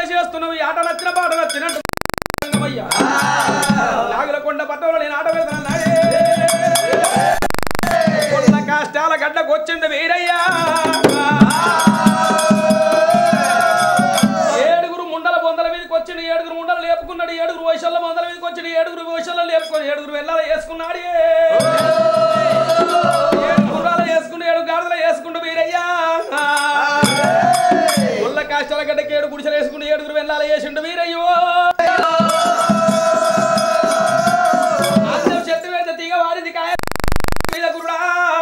ఆటలే చేస్తున్నావు ఈ ఆట నచ్చిన పాట నచ్చినట్టు రంగమయ్య. నాగులకొండ పట్టణంలో నేను ఆట పెడతాను కొన్న కష్టాల గడ్డకు వచ్చింది వీరయ్యా ఏడుగురు ముండల బొందల మీదకి వచ్చిండు ఏడుగురు ముండలు లేపుకున్నాడు ఏడుగురు వయసుల బొందల మీదకి వచ్చిండు ఏడుగురు వయసులో లేపుకొని ఏడుగురు వెళ్ళాల వేసుకున్నాడు ఏడు గుర్రాలు వేసుకుండు ఏడు గాడిదలు వేసుకుండు వీరయ్యా ఉల్ల కష్టాల గడ్డకి ఏడు గుడిసెలు వేసుకుండు ఏడుగురు వెళ్ళాల వేసిండు వీరయ్యో అందరూ చెట్టు మీద తీగ వారింది కాయ మీద గురుడా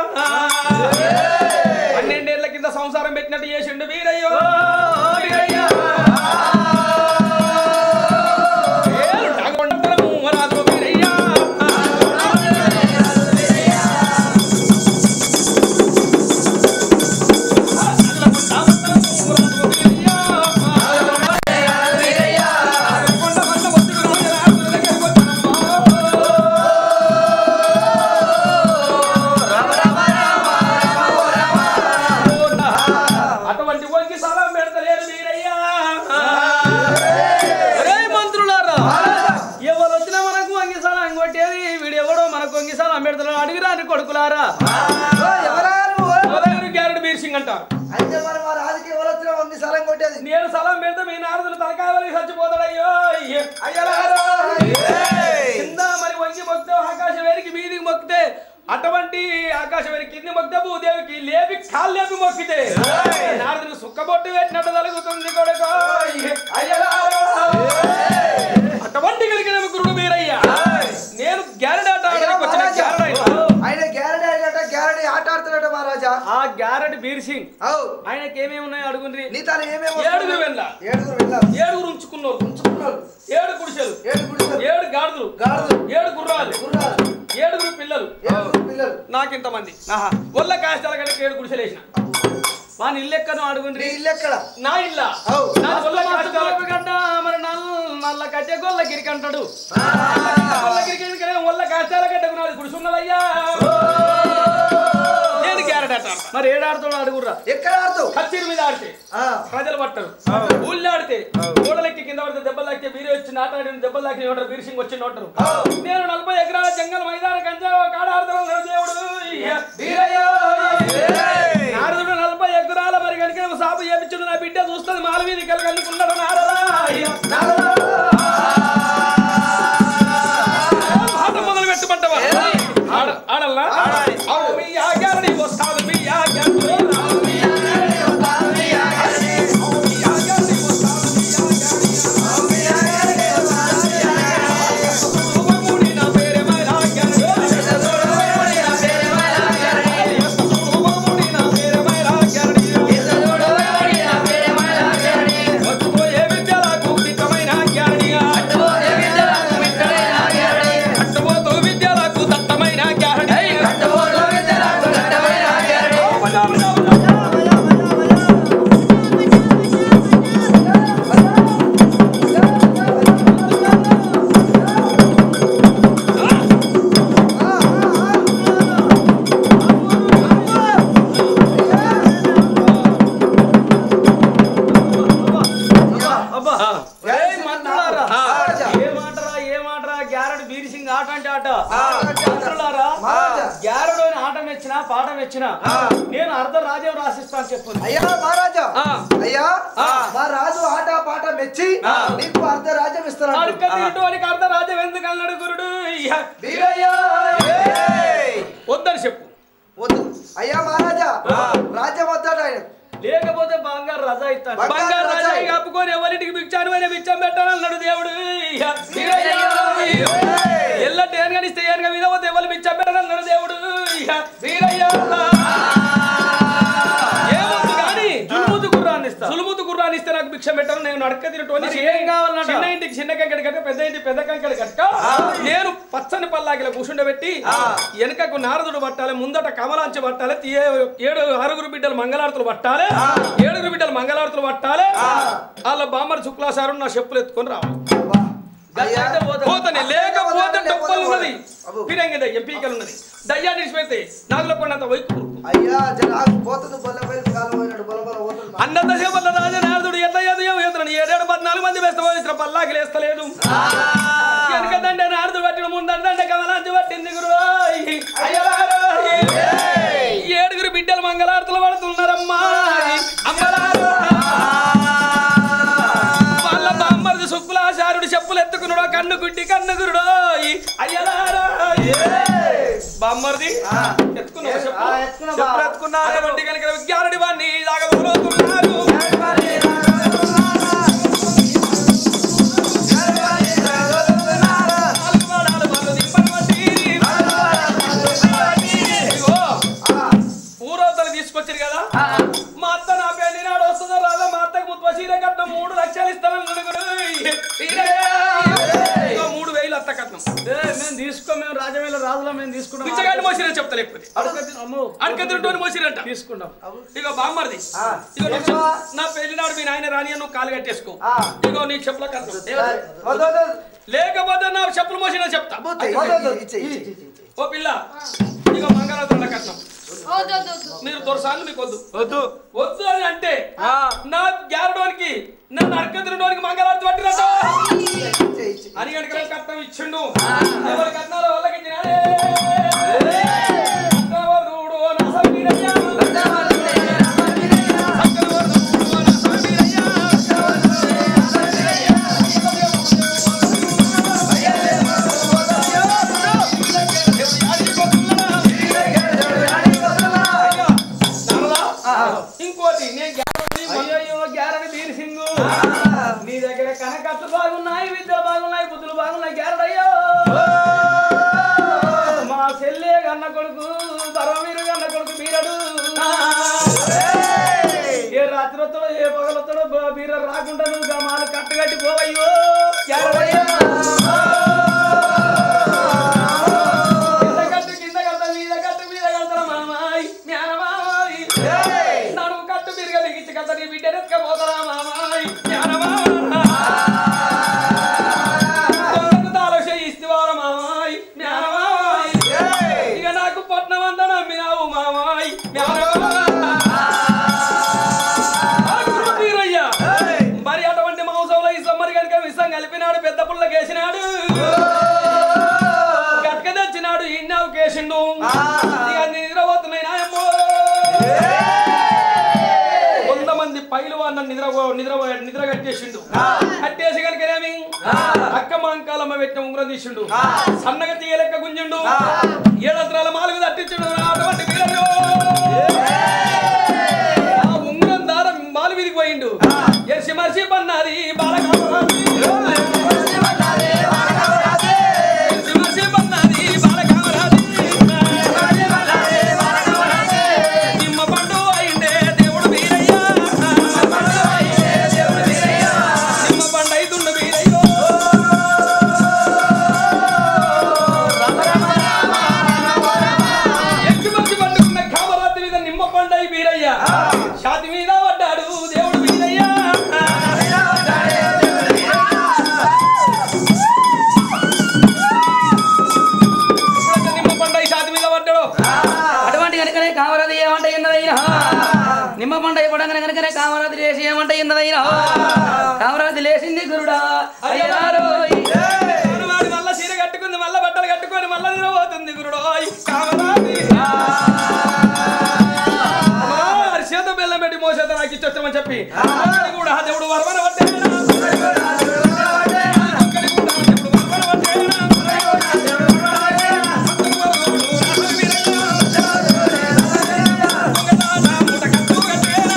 పన్నెండేళ్ల కింద సంసారం పెట్టినట్టు చేసిండు వీరయ్యో వీరయ్యా. ఏలు డాగొండతనము వరాదు వీరయ్యా. అల్లగుండామతనము వరాదు వీరయ్యా. కొండ కొండ ఒత్తిడి రోజుల ఆకుల దగ్గరకు వచ్చినమ్మా. అటువంటి వంకి సలాం పెడతలేరు వీరయ్యా ఒరే మంత్రులారా ఎవరు వచ్చినా మనకు వంగి సలాం కొట్టేది వీడు ఎవడో మనకు వంగి సలాం పెడతాడు అడిగిరాని కొడుకులారా ఎవరు గ్యారెడ్ బీర్ సింగ్ అంటారు అయితే మరి మా రాజకీయ ఎవరు వచ్చినా వంద సలం కొట్టేది నేను సలాం పెడితే మీ నారదులు తలకాయ వలిగి చచ్చిపోతాడయ్యో అయ్యలారా కింద మరి వంగి మొక్కితే ఆకాశం వేరికి మీదికి మొక్కితే అటువంటి ఆకాశం వేరికి కింది మొక్కితే భూదేవికి లేపి కాళ్ళు లేపి మొక్కితే నారదులు సుక్కబొట్టు పెట్టినట్టు తలుగుతుంది కొడుకు అయ్యలారా అటువంటి కలిగిన గురుడు మీరయ్యా నేను గ్యారెడ్ ఆట ఆడడానికి వచ్చిన గ్యారెడ్ ఆయన. ఆయన గ్యారెడీ ఆడట గ్యారెడీ ఆట ఆడుతున్నాడు మహారాజా ఆ గ్యారెడ్ బీర్ సింగ్ అవు ఆయనకి ఏమేమి ఉన్నాయో అడుగుండ్రి నీ తల ఏమేమి ఏడుగురు వెళ్ళ ఏడుగురు వెళ్ళారు ఏడుగురు ఉంచుకున్నారు ఉంచుకున్నారు ఏడు గుడిసెలు ఏడు గుడిసెలు ఏడు గాడిదలు గాడిదలు ఏడు గుర్రాలు గుర్రాలు ఏడుగురు పిల్లలు ఏడుగురు పిల్లలు నాకింతమంది ఒళ్ళ కాస్తాల కంటే ఏడు గుడిసెలు వేసిన వాని ఇల్లు ఎక్కను నీ అడుగుండ్రి ఇల్లు ఎక్కడ నా ఇల్లా అవు. నా ఒళ్ళ కాస్తాల గడ్డ మరి నల్ల నల్ల కట్టె గొల్ల గిరికి అంటాడు గొల్ల గిరికి ఎందుకనే ఒళ్ళ కాస్తాల గడ్డకు నాది గుడిసున్నదయ్యా నేను గ్యారెట్ ఆట మరి ఏడాడుతాడు అడుగుర్రా ఎక్కడ ఆడుతావు కత్తిరి మీద ఆడితే ఆ, ప్రజలు పట్టరు ఊళ్ళో ఆడితే గోడలెక్కి కింద పడితే దెబ్బలు తాకితే వీరే వచ్చి ఆటాడిన దెబ్బలు తాకి ఉంటారు వీరి సింగ్ వచ్చి ఉంటారు నేను నలభై ఎకరాల జంగల్ మైదాన కంచా కాడ ఆడుతున్నాను దేవుడు ఇయ్య, వీరయ్య. నారదుడు నలభై ఎకరాల మరి కనుక సాపు చేపించుడు నా బిడ్డ చూస్తుంది మాలవీధి కలగలుకున్నాడు నారదా ఇయ్య, నారదా. ఆట మొదలు పెట్టమంటావా ఆడ ఆడల్లా అవును మీ ఆగారని వస్తాడు మీ ఆగారని మీ ఆగారని వస్తాడు మీ ఆగారని సుభముడి నా పేరే మైరాగారని సుభముడి నా పేరే మైరాగారని వచ్చుపోయే విద్యలకు నిత్యమైన జ్ఞాని అట్టుపోతూ విద్యలకు దత్తమైన జ్ఞాని అబ్బా ఏయ్ మంత్రులారా మహారాజా. ఏ మాటరా ఏ మాటరా గ్యారెడ్ బీర్ సింగ్ ఆట అంటే ఆట మహారాజా. మంత్రులారా మహారాజా. గ్యారెడ్ అని ఆట మెచ్చినా పాట మెచ్చినా నేను అర్ధ రాజ్యం రాసిస్తాను చెప్పుంది అయ్యా మహారాజా ఆ. అయ్యా ఆ. మా రాజు ఆట పాట మెచ్చి ఆ. నీకు అర్ధ రాజ్యం ఇస్తున్నాడు అడుక్క తింటోనికి అర్ధ రాజ్యం ఎందుకు అన్నాడు గురుడు ఇయ్య. వీరయ్యా వద్దని చెప్పు వద్దు అయ్యా మహారాజా రాజ్యం వద్దాడు ఆయన లేకపోతే బంగారు రజా ఇస్తాను బంగారు బంగారు రజా రజా. కప్పుకొని ఎవరింటికి బిచ్చాను అని బిచ్చం పెట్టాలన్నాడు దేవుడు ఇయ్య. ఎల్ల టేన్ కనిస్తే ఏనుగ మీద పోతే ఎవరు బిచ్చం పెట్టాలన్నాడు దేవుడు ఇయ్య. వీరయ్య ఏమొద్దు కానీ సులుముతు గుర్రాన్ని ఇస్తా సులుముతు గుర్రాన్ని ఇస్తే నాకు భిక్ష పెట్టాను నేను నడక తినటోని ఏం కావాలన్నా చిన్న ఇంటికి చిన్న కంకడి కట్ట పెద్ద ఇంటికి పెద్ద కంకడి కట్ట నేను పచ్చని పల్లాకిల కూర్చుండబెట్టి వెనకకు నారదుడు పట్టాలి ముందట కమలాంచి పట్టాలి తీయ- ఏడు ఆరుగురు బిడ్డలు మంగళారతులు పట్టాలి ఏడుగురు బిడ్డలు మంగళారతులు పట్టాలి వాళ్ళ బామ్మర్ శుక్లాసారు నా చెప్పులు ఎత్తుకొని రావాలి అయ్యా. పోతని లేకపోతే లేకపోతే డొప్పలు ఉన్నది అబ్బో. పిరంగి దయ్యం పీకలు ఉన్నది దయ్యాన్ని నిలిచిపోతే నాగులో కొండంత వైపు అయ్యా జర ఆగు. పోతుంది బొల్ల పైన కాలం పోయినాడు బొల్ల బొల్ల పోతుంది అన్నంత సేపట్ల రాజా నారదుడు ఎట్లా ఎదుగు ఎదురని ఏడేడు పద్నాలుగు పల్లాకి లేస్తలేదు వెనకదండ నారదు పట్టిన ముందండ కమలాంచి పట్టింది గురు ఏడుగురు బిడ్డలు మంగళారతులు పడుతున్నారమ్మా అమ్మలారు వాళ్ళ బామ్మరిది శుక్లాచారుడు చెప్పులు ఎత్తుకున్నాడు కన్ను గుడ్డి కన్ను గురుడు అయ్యలారా బామ్మరిది ఎత్తుకున్నావు చెప్పు ఆ, ఎత్తుకున్నా బా. చెప్పులు ఎత్తుకున్నా అటువంటి కనుక విజ్ఞానుడి వాడిని జాగబోతున్నారు నాలుగు వాడాలు వాళ్ళు దింపనబట్టి. ఇదిగో, ఊరవతలు తీసుకొచ్చారు కదా మా అత్త నా పెళ్లి నాడు వస్తుందో రాదా మా అత్తకు ముత్వ చీర కట్నం మూడు లక్షలు ఇస్తానని అనుకుని ఇదిగో మూడు వేలు అత్త కట్నం మేము తీసుకో మేము రాజమేళ రాజులో మేము తీసుకుంటాం పిచ్చగాడిని మోసిరని చెప్తా లేకపోతే అడగద్దు, అమ్మో అడకతిరిటోని మోసిరంట తీసుకుంటాం ఇగో బామ్మర్ది ఆ. ఇగో నువ్వు చెప్పు. నా పెళ్లి నాడు మీ నాయన రాని నువ్వు కాలు కట్టేసుకో ఆ. ఇగో నీ చెప్పుల కట్నం వద్దు, వద్దు. లేకపోతే నా చెప్పులు మోసిన చెప్తా వద్దు, వద్దు. ఇచ్చేయ్, ఇచ్చేయ్, ఇచ్చేయ్. ఓ పిల్ల ఇగో మంగళాతుల కట్నం మీరు దొరసాలు మీకు వద్దు వద్దు వద్దు అని అంటే నా గ్యారడోనికి నా నరకతిరిటోనికి మంగళారతి పట్టినట్టు ఇచ్చేయ్, ఇచ్చేయ్. అని గంటల కట్నం ఇచ్చిండు ఎవరి కట్నాలు వాళ్ళకి ఇచ్చినాడే కట్టవరుడు నా సమీరయ్య. కట్టవరుడు నా సమీరయ్య. ఇంకోటి నేను గ్యారంటీ అయ్యో గ్యారని తీరి సింగు నీ దగ్గర కనకట్లు బాగున్నాయి విద్యలు బాగున్నాయి బుద్ధులు బాగున్నాయి గ్యారడయ్యో మా చెల్లె గన్న కొడుకు బరవీరు గన్న కొడుకు బీరడు ఏ రాత్రి వస్తాడో ఏ పగలొస్తాడో బ- బీర రాకుండా నువ్వు గమాలు కట్టగట్టి పోవయ్యో గ్యారడయ్యో కింద కట్టు కింద కడతా మీద కట్టు మీద కడతా మామాయి జ్ఞానమామాయి నడుము కట్టు బిరిగ బిగించి కట్ట నీ బిడ్డ ఎత్తుకపోతారా మామాయి జ్ఞానమామాయి దొంగకు తాళం ఇస్తువారా మామాయి జ్ఞానమామాయి ఇక నాకు పట్నం అంతా నమ్మినావు మామాయి జ్ఞానమాయ్యా మరి అటువంటి మాంసంలో ఈ సమ్మరి కనుక విషం కలిపినాడు పెద్ద పుల్ల కేసినాడు గట్క తెచ్చినాడు ఇన్నావు కేసిండు ఇక నిద్రపోతున్నాయి నాయమ్మో వంద మంది పైలు అన్న నిద్ర నిద్ర నిద్ర కట్టేసిండు కట్టేసి కనుకనేమి అక్క మాంకాలమ్మ పెట్టిన ఉంగరం తీసిండు సన్నగా తీయలెక్క గుంజిండు ఏడంత్రాల మాలుగు తట్టించుడు అటువంటి వీరయ్యో. ఆ ఉంగరం దారం మాలు మీదికి పోయిండు ఎర్సి మర్చి పన్నది బాలకామరాజు ఎర్సి మర్చి పన్నది బాలకామరాజు నిమ్మ పండు అయిండే దేవుడు వీరయ్య నిమ్మ పండు అయితుండు వీరయ్యో ఎక్కి మంచి పట్టుకున్న కామరాతి మీద నిమ్మ పండు అయి వీరయ్య ఛాతి మీద పడ్డాడు దేవుడు వీరయ్య ఎప్పుడైతే నిమ్మ పండు అయి ఛాతి మీద పడ్డాడో అటువంటి కనుకనే కామరాది ఏమంట ఉన్నదైనా నిమ్మ పంట ఇవ్వడం కనుకనే కామరాది లేచి ఏమంట ఉన్నదైనా కామరాది లేచింది గురుడా అయ్యారో వాడు మళ్ళా చీర కట్టుకుంది మళ్ళా బట్టలు కట్టుకొని మళ్ళా నిలబోతుంది గురుడు కామరాతి చేత బెల్లం పెట్టి మోసేత నాకు ఇచ్చొచ్చామని చెప్పి అక్కడి కూడా దేవుడు వరవన పట్టేనా అక్కడి కూడా దేవుడు వరవన పట్టేనా మూట కట్టు కట్టేనా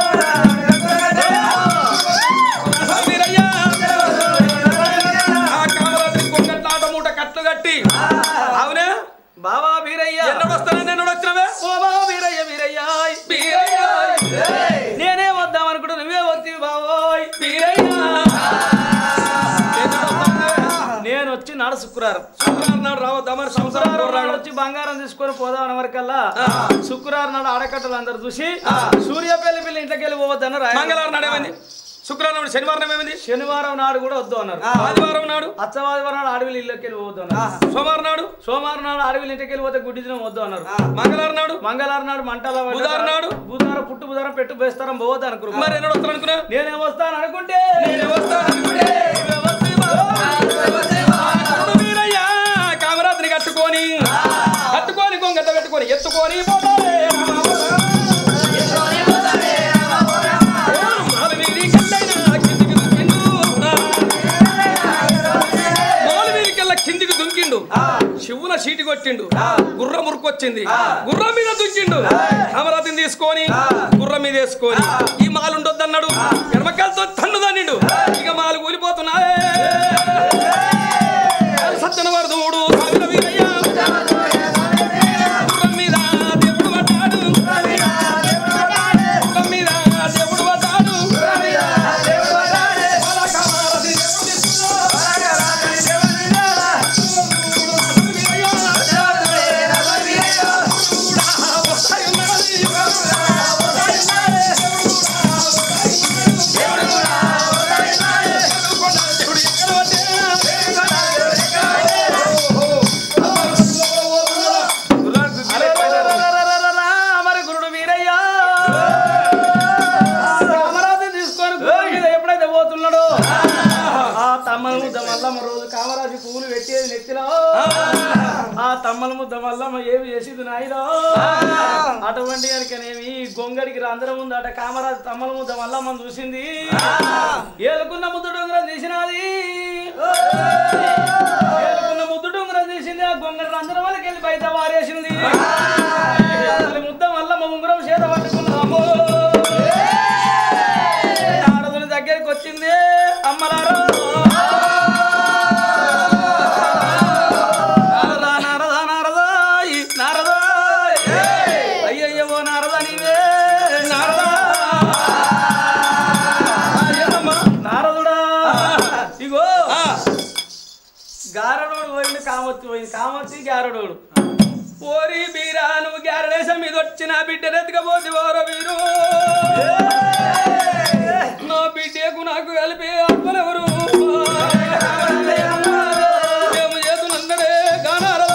వీరయ్యా ఆ కామరాత్రి కొంగట్లాట మూట కట్లు కట్టి అవునా బావా వీరయ్య ఎన్నడు వస్తానని నేను వచ్చినవే ఓ బావా వీరయ్య వీరయ్య వీరయ్య నేనే వద్దాం అనుకుంటా నువ్వే వస్తావు బావోయ్ వీరయ్య నేను వచ్చి నాడు శుక్రవారం శుక్రవారం నాడు రావద్దా మరి సంవత్సరం శుక్రవారం నాడు వచ్చి బంగారం తీసుకొని పోదాం అన్న వరకల్లా శుక్రవారం నాడు ఆడకట్టలు అందరు చూసి సూర్యపల్లి పిల్లి ఇంట్లోకి వెళ్ళి పోవద్దన్న రాయ మంగళవారం నాడు ఏమైంది శుక్రవారం నాడు శనివారం ఏమైంది శనివారం నాడు కూడా వద్దు అన్నారు ఆదివారం నాడు అచ్చవాదివారం నాడు అడవిలు ఇళ్ళకి వెళ్ళి పోవద్దు అన్నారు సోమవారం నాడు సోమవారం నాడు అడవిలు ఇంటికి వెళ్ళి పోతే గుడ్డి దినం వద్దు అన్నారు మంగళవారం నాడు మంగళవారం నాడు మంటల వంట- బుధవారం నాడు? బుధవారం పుట్టు బుధవారం పెట్టు బేస్తారం పోవద్దు అనుకున్నారు మరి ఎన్నడు వస్తాను అనుకున్నా నేనే వస్తాను అనుకుంటే నేను వస్తాను అనుకుంటే నువ్వే కొట్టిండు గుర్రం మురుకొచ్చింది గుర్రం మీద దుంకిండు అమరావతిని తీసుకొని గుర్రం మీద వేసుకొని ఈ మాలు ఉండొద్దన్నాడు ఎడమకాలతో తన్ను తన్నిండు ఇక మాలు కూలిపోతున్నాయే సత్యన వరదూడు సాగిన వీరయ్య గుర్రం మీద దేవుడు పడ్డాడు గుర్రం మీద దేవుడు పడ్డాడు పలకమారది దేవుడు తీసుకున్నాడు. మరి గురుడు వీరయ్య అమరావతి తీసుకొని గుర్రం మీద ఎప్పుడైతే పోతున్నాడో ఆ తమ్మల ముద్ద మల్లమ్మ రోజు కామరాజు పువ్వులు పెట్టేది నెత్తిలో ఆ తమ్మల ముద్ద మల్లమ్మ ఏమి చేసింది నాయనో అటువంటి కనుకనేమి గొంగడికి రంధ్రం ఉంది అట కామరాజు తమ్మల ముద్ద మల్లమ్మ చూసింది ఏలుకున్న ముద్దు డొంగరం తీసినది ఏలుకున్న ముద్దు డొంగరం తీసింది ఆ గొంగడి రంధ్రం వరకు వెళ్ళి బయట వారేసింది అసలు ముద్ద మల్లమ్మ ఉంగరం చేత పట్టుకున్నాము ఆడదుల దగ్గరికి వచ్చింది అమ్మలారా నారదా నారదా నారదా ఈ నారదా అయ్యయ్యో నారదా నీవే నారదా అయ్యమ్మ, నారదుడా ఇగో గారడోడు పోయింది కామొత్తి పోయింది కామొత్తి గారడోడు ఓరి బీరా నువ్వు గ్యారడేశం మీద వచ్చిన బిడ్డ ఎత్తుకపోతే ఓర వీరు నా బిడ్డకు నాకు కలిపి అప్పలెవరు ఏమి చేతునందడే గానారదా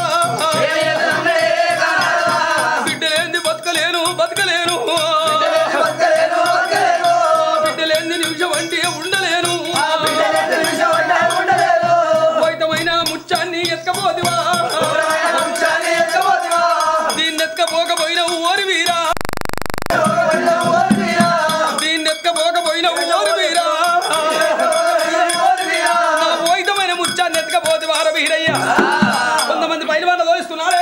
బిడ్డలేంది బతకలేను బతకలేను బిడ్డలేంది నిమిషం అంటే ఉండలేను వైతమైన ముచ్చాన్ని ఎత్కపోదివా దీన్ని ఎత్కపోకపోయిన ఓరి వీరా దీన్ని ఎత్కపోకపోయిన ఓరి వీరా నా వైతమైన ముచ్చాన్ని ఎత్కపోతే వార వీరయ్య కొంతమంది పైలవాళ్ళు తోలిస్తున్నారే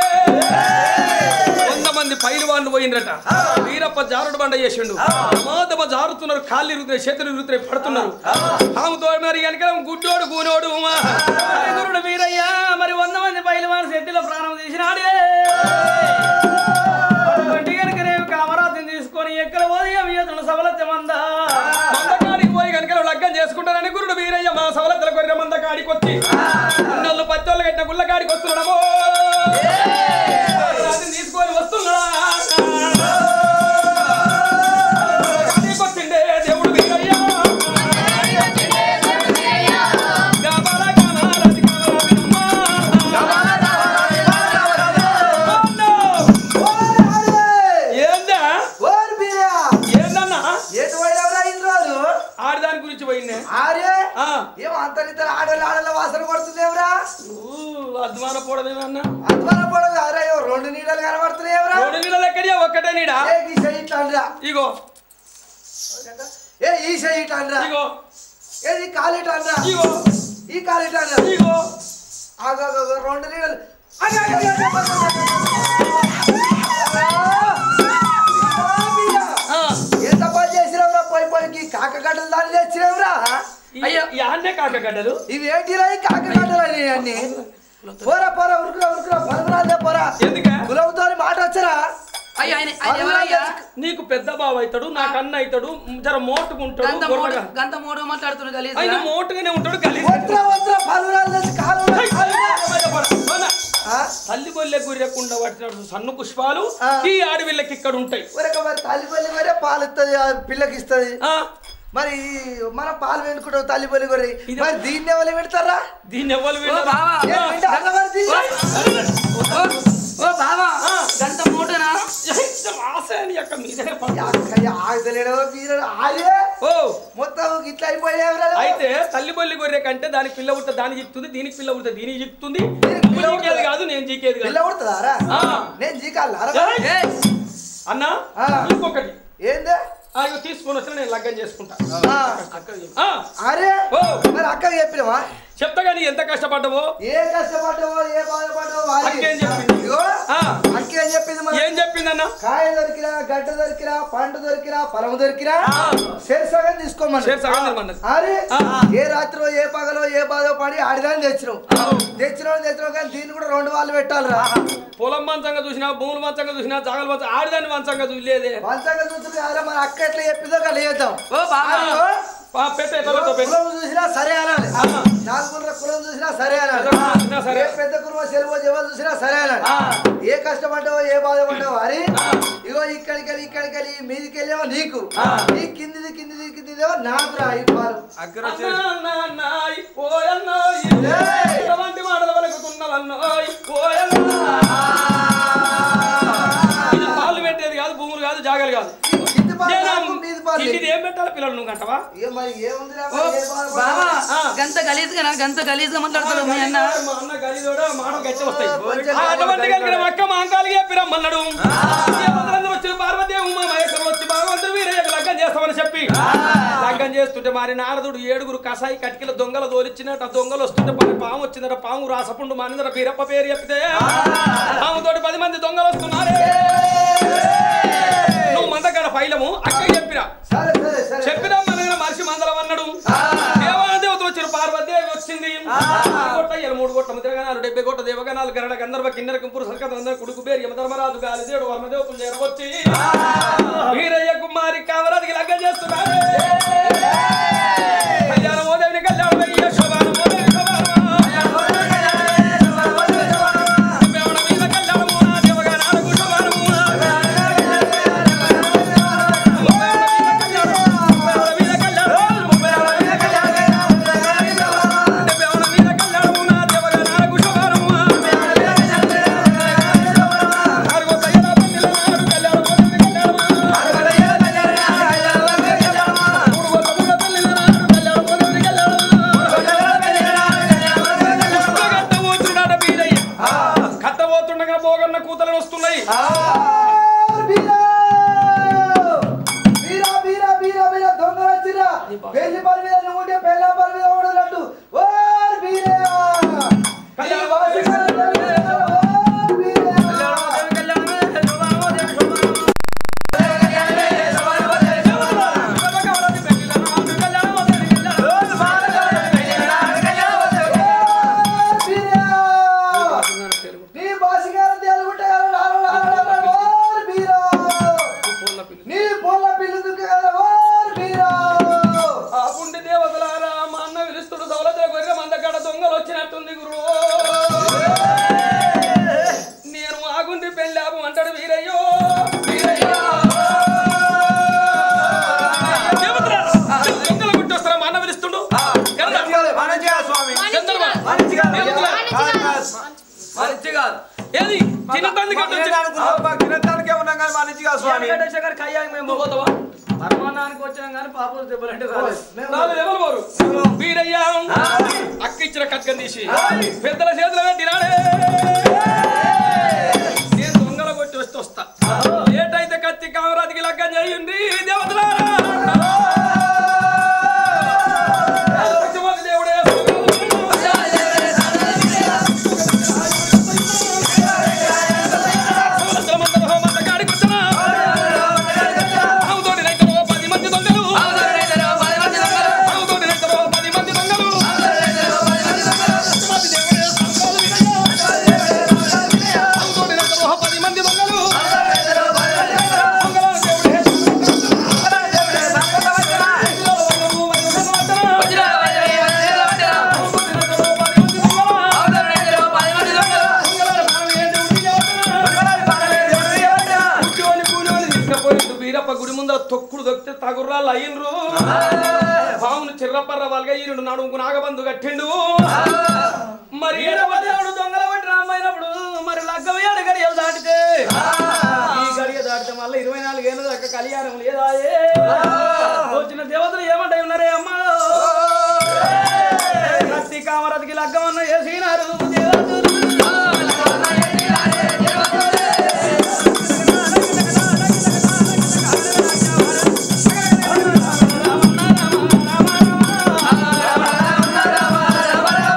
కొంతమంది పైలవాళ్ళు పోయిండ్రట వీరప్ప జారుడు బండ చేసిండు ప్రమాదమ జారుతున్నారు కాళ్ళు ఇరుగుతున్నాయి చేతులు ఇరుగుతున్నాయి పడుతున్నారు ఆమెతో మరి కనుక గుడ్డోడు కూనోడు మరి గురుడు వీరయ్య మరి వంద మంది పైలవాన్ సెట్టిలో ప్రాణం తీసినాడే అటువంటి కనుక రేపు కామరాతిని తీసుకొని ఎక్కడ పోయి అవియతుడు సబలత్యమందా మందకాడికి పోయి కనుక లగ్గం చేసుకుంటానని గురుడు వీరయ్య మా సవలతల కొరిన మంద కాడికి వచ్చి నన్ను పచ్చోళ్ళు కట్టిన గుళ్ళ కాడికి వస్తున్నాడమో రాత్రి తీసుకొని వస్తున్నాడా కాడికి వచ్చిండే దేవుడు వీరయ్య గబల గమరాది గమరాదినమ్మ. అమ్మో! ఏందా ఏందన్నా ఎటు పోయినవరా ఇన్ని రోజులు ఆడదాని గురించి పోయిందే ఆరే ఆ, ఏం అంత నిద్ర ఆడలు ఆడల వాసన పడుతుందేవరా ఊ, అద్మాన పోవడమేమన్నా అద్వాన పొడవు అరే ఏవో రెండు నీడలు కనబడుతున్నాయేవరా రెండు నీళ్ళ ఎక్కడియా ఒక్కటే నీడా ఏ ఈ చెయ్యి ఇట్లా అనరా ఇగో ఏ ఈ చెయ్యి ఇట్లా అనరా ఇగో ఏది కాలు ఇట్లా అనరా ఇగో ఈ కాలు ఇట్లా అనరా ఇగో ఆగు, ఆగు, ఆగు, రెండు నీడలు ఆగు, ఆగు, ఆగు, ఆగు, ఆగు, ఆగు. ఆ, ఎంత పని చేసినవరా పోయి పోయికి కాకగడ్డలు దాన్ని తెచ్చినవరా అయ్యో ఈ ఆన్నే కాకగడ్డలు ఇవి ఏంటిరా ఈ కాకగడ్డలు అని అన్ని పోరా పోరా ఉరుకురా ఉరుకురా పలుకురాలే పోరా ఎందుక కులవుతో మాట వచ్చరా అయ్యా ఆయన ఆయన ఎవరయ్యా నీకు పెద్ద బావ అవుతాడు నాకు అన్న అవుతాడు జర మోటుకుంటాడు గంత మూడు గొర్రెగా. గంత మూడు మాట్లాడుతున్నా ఆయన కలిసి మోటుగానే ఉంటాడు కలిసి వద్దురా వద్దురా పలుకురాలు తెచ్చి కాలు ఆ? తల్లి బొల్లె గుర్రెకుండా పట్టినట్టు సన్ను పుష్పాలు ఆ. ఈ ఆడవిళ్ళకి ఇక్కడ ఉంటాయి ఒరేక మరి తల్లి బల్లి మరే పాలు ఇస్తుంది ఆ పిల్లకి ఇస్తుంది ఆ, మరి మనం పాలు వెనుకుంటాం తల్లి బల్లి గొర్రె ఇది- మరి దీన్ని ఎవరు పెడతారా దీన్ని ఎవరు ఓ వీళ్ళ- బావా ఏ బిడ్డ అన్నవారు దీన్ని? ఓ బావా గంత మూటనా ఆశయాన్ని యొక్క మీదనే ఈ పడు. అక్కయ్య ఆగలేడో మీరు ఆగే ఓ మొత్తం ఇట్లా అయిపోయావురా అయితే తల్లి బొల్లి గొర్రె కంటే దానికి పిల్ల పుట్ట దానికి చిక్తుంది దీనికి పిల్ల పుట్ట దీనికి చిక్తుంది దీనికి నువ్వు పిల్ల జీకేది పుడతదా? కాదు నేను జీకేది పిల్ల కాదు పుడుతుందారా ఆ. నేను జీకాలా ఏయ్! ఏయ్, అన్నా ఆ. ఇంకొకటి ఏందే ఆ, ఇగో తీసుకొని వచ్చిన నేను లగ్గం చేసుకుంటా ఆ. ఆ, అరే ఓ మరి అక్కకి చెప్పినవా చెప్తా కానీ ఎంత కష్టపడ్డావో ఏ కష్టపడ్డావో ఏ బాధపడ్డావో వారి అక్కేం చెప్పింది? ఇగో, ఆ, అక్కేం చెప్పింది మన ఏం చెప్పిందన్న కాయ దొరికిరా గడ్డ దొరికిరా పండు దొరికిరా పొలం దొరికిరా సగం తీసుకోమని షేర్ సగం తినమన్నది. అరే ఆ. ఏ రాత్రో ఏ పగలో ఏ బాధో పడి ఆడిదాన్ని తెచ్చినావు తెచ్చినావు తెచ్చినావు కానీ దీన్ని కూడా రెండు వాళ్ళు పెట్టాలిరా పొలం మంచంగా చూసినా భూములు మంచంగా చూసినా జాగల మంచం ఆడిదాన్ని మంచంగా చూడలేదే మంచంగా చూస్తుంది అరే మన అక్క ఎట్లా చెప్పిందో అట్లా చేద్దాం ఓ బాబా అదిగో, పా, పెట్టు ఎట్లా పెడతావు పెట్టు కులం చూసినా సరే అనాలి నాలుగున్నర కులం చూసినా సరే అనాలి పెద్ద కులం చూసినా సరే. ఏ పెద్ద కులం సెలవు ఎవరు చూసినా సరే అనాలి ఏ కష్టపడ్డావో ఏ బాధపడ్డావో అని ఇగో ఇక్కడికి వెళ్ళి ఇక్కడికి వెళ్ళి మీదికి వెళ్ళేమో నీకు నీ కిందిది కిందిది కిందిదేమో నాకు రా ఈ పాలు అన్నా, అన్నా, అన్నా, ఇప్పోయన్నా, ఏయ్! ఇటువంటి మాటలు పలుకుతున్నవన్నో, ఇప్పోయన్నా. ఇది పాలు పెట్టేది కాదు భూములు కాదు జాగాలు కాదు కింది పాలు నేను నాకు, మీది పాలు తిండిది నీకు. ఏం పెట్టాలి పిల్లలు నువ్వు కంటవా ఇక మరి ఏముందిరా ఓ మరి ఏ బాబా బాధపడ్డావో. గంత గలీజ్గా నా గంత గలీజ్గా మాట్లాడుతున్నావు మీ అన్న మా అన్న గదిలోడా మాటలు గట్టి వస్తాయి కొంచెం ఆ అటువంటి కలిగిన అక్క మా అంకాలకి చెప్పిరమ్మన్నాడు దేవతలందరూ వచ్చి పార్వతీ ఉమా మహేశ్వరం వచ్చి భగవంతుడు వీరయ్యకు లగ్గం చేస్తామని చెప్పి లగ్గం చేస్తుంటే మరి నారదుడు ఏడుగురు కసాయి కటికల దొంగలు దోలిచ్చినట్టు ఆ దొంగలు వస్తుంటే పని పాము వచ్చిందట పాము రాసపుండు మానిందట బీరప్ప పేరు చెప్తే పాముతోటి పది మంది దొంగలు వస్తున్నారే నువ్వు మందకాడ పైలము అక్క చెప్పిరా సరే సరే సరే చెప్పినా మన మనిషి మందలం అన్నాడు దేవాల దేవతలు వచ్చారు పార్వతీదేవి వచ్చింది మూడు గొట్ట ఇయ్యాలి, మూడు గొట్ట ముద్రగణాలు డెబ్బై గొట్ట దేవగణాలు గరడ గంధర్వ కిన్నెర కుంపురు సర్కత కుడుకు పేరు యమధర్మరాజు గాలి దేవుడు వర్మదేవతలు చేరవచ్చి వీరయ్య కుమారి కామరాజుకి లగ్గం చేస్తున్నారు కళ్యాణం ఓదేవిని కళ్యాణం అయ్య శోభానం ఓదేవి శోభానం. దేవడ మీద కళ్యాణము, దేవగణాలకు శోభానము. కట్టబోతుండగా బోగన్న కూతలు వస్తున్నాయి ఆ, బీరా! బీరా, బీరా, బీరా, బీరా, దొంగలు వచ్చిర్రా. పెళ్లి పని మీద నువ్వు ఉంటే పెళ్ళా పని మీద ఉండనట్టు. ఓ బీరా! ఈ వాసికలు జరిగిన ఓ బీరా! ఓ బీరా! నీ బాసిగారు తేలుకుంటే కదా రాను రాను రాను. ఓ బీరా! నీ పొల్ల పిల్లి దుక్కే కదా ఓ బీరా! ఆ పుండి దేవతలారా మా అన్న పిలుస్తుడు సౌలతుల గొర్రె మందకాడ దొంగలు వచ్చినట్టుంది గురు నేను ఆగుండి పెళ్ళాము అంటాడు వీరయ్యో వీరయ్యో. దేవతలారా, దొంగలు గుట్టొస్తారా మా అన్న పిలుస్తుండు గరుడ, గంధర్వ, దేవతలారా, ఏది తినటానికి అటు వచ్చి- నువ్వు పోతావా? పరమాన్నానికి వచ్చినాం కానీ పాపలు దెబ్బలంటే రాలేదు నాలుగు ఎవరు పోరు వీరయ్యా అక్క ఇచ్చిన కట్కం తీసి పెద్దల చేతుల పెట్టినాడే నేను దొంగల కొట్టి వస్తే వస్తా ఏటైతే కత్తి కామరాజుకి లగ్గం చేయండి దేవతలారా పశ్చిమోత్త దేవుడే సోదరమందరూ మంద కాడికి వచ్చినా. అవుతోటి రైతులు పది మంది దొంగలు అవుతోటి రైతులు పది మంది దొంగలు పశ్చిమోత్త దేవుడే సంఘాలు వినయ్యా. అవుతోటి రైతులు పది మంది దొంగలు మంగళ దేవుడే వీరప్ప గుడి ముందర తొక్కుడు దొక్కితే తగుర్రాళ్ళు అయ్యిండ్రు పామును చిర్రపర్ర వాళ్ళగా ఈరుడు నడుముకు నాగబంధు కట్టిండు మరి దేవుడు దొంగల పట్టి రామైనప్పుడు మరి లగ్గం ఏడు గడియలు దాటితే ఈ గడియ దాటితే మళ్ళీ ఇరవై నాలుగేళ్ళ దాకా కళ్యాణం లేదాయే వచ్చిన దేవతలు ఏమంటాయి ఉన్నారే అమ్మా కత్తి కామరతికి లగ్గం అన్న వేసినారు దేవతలు ఓ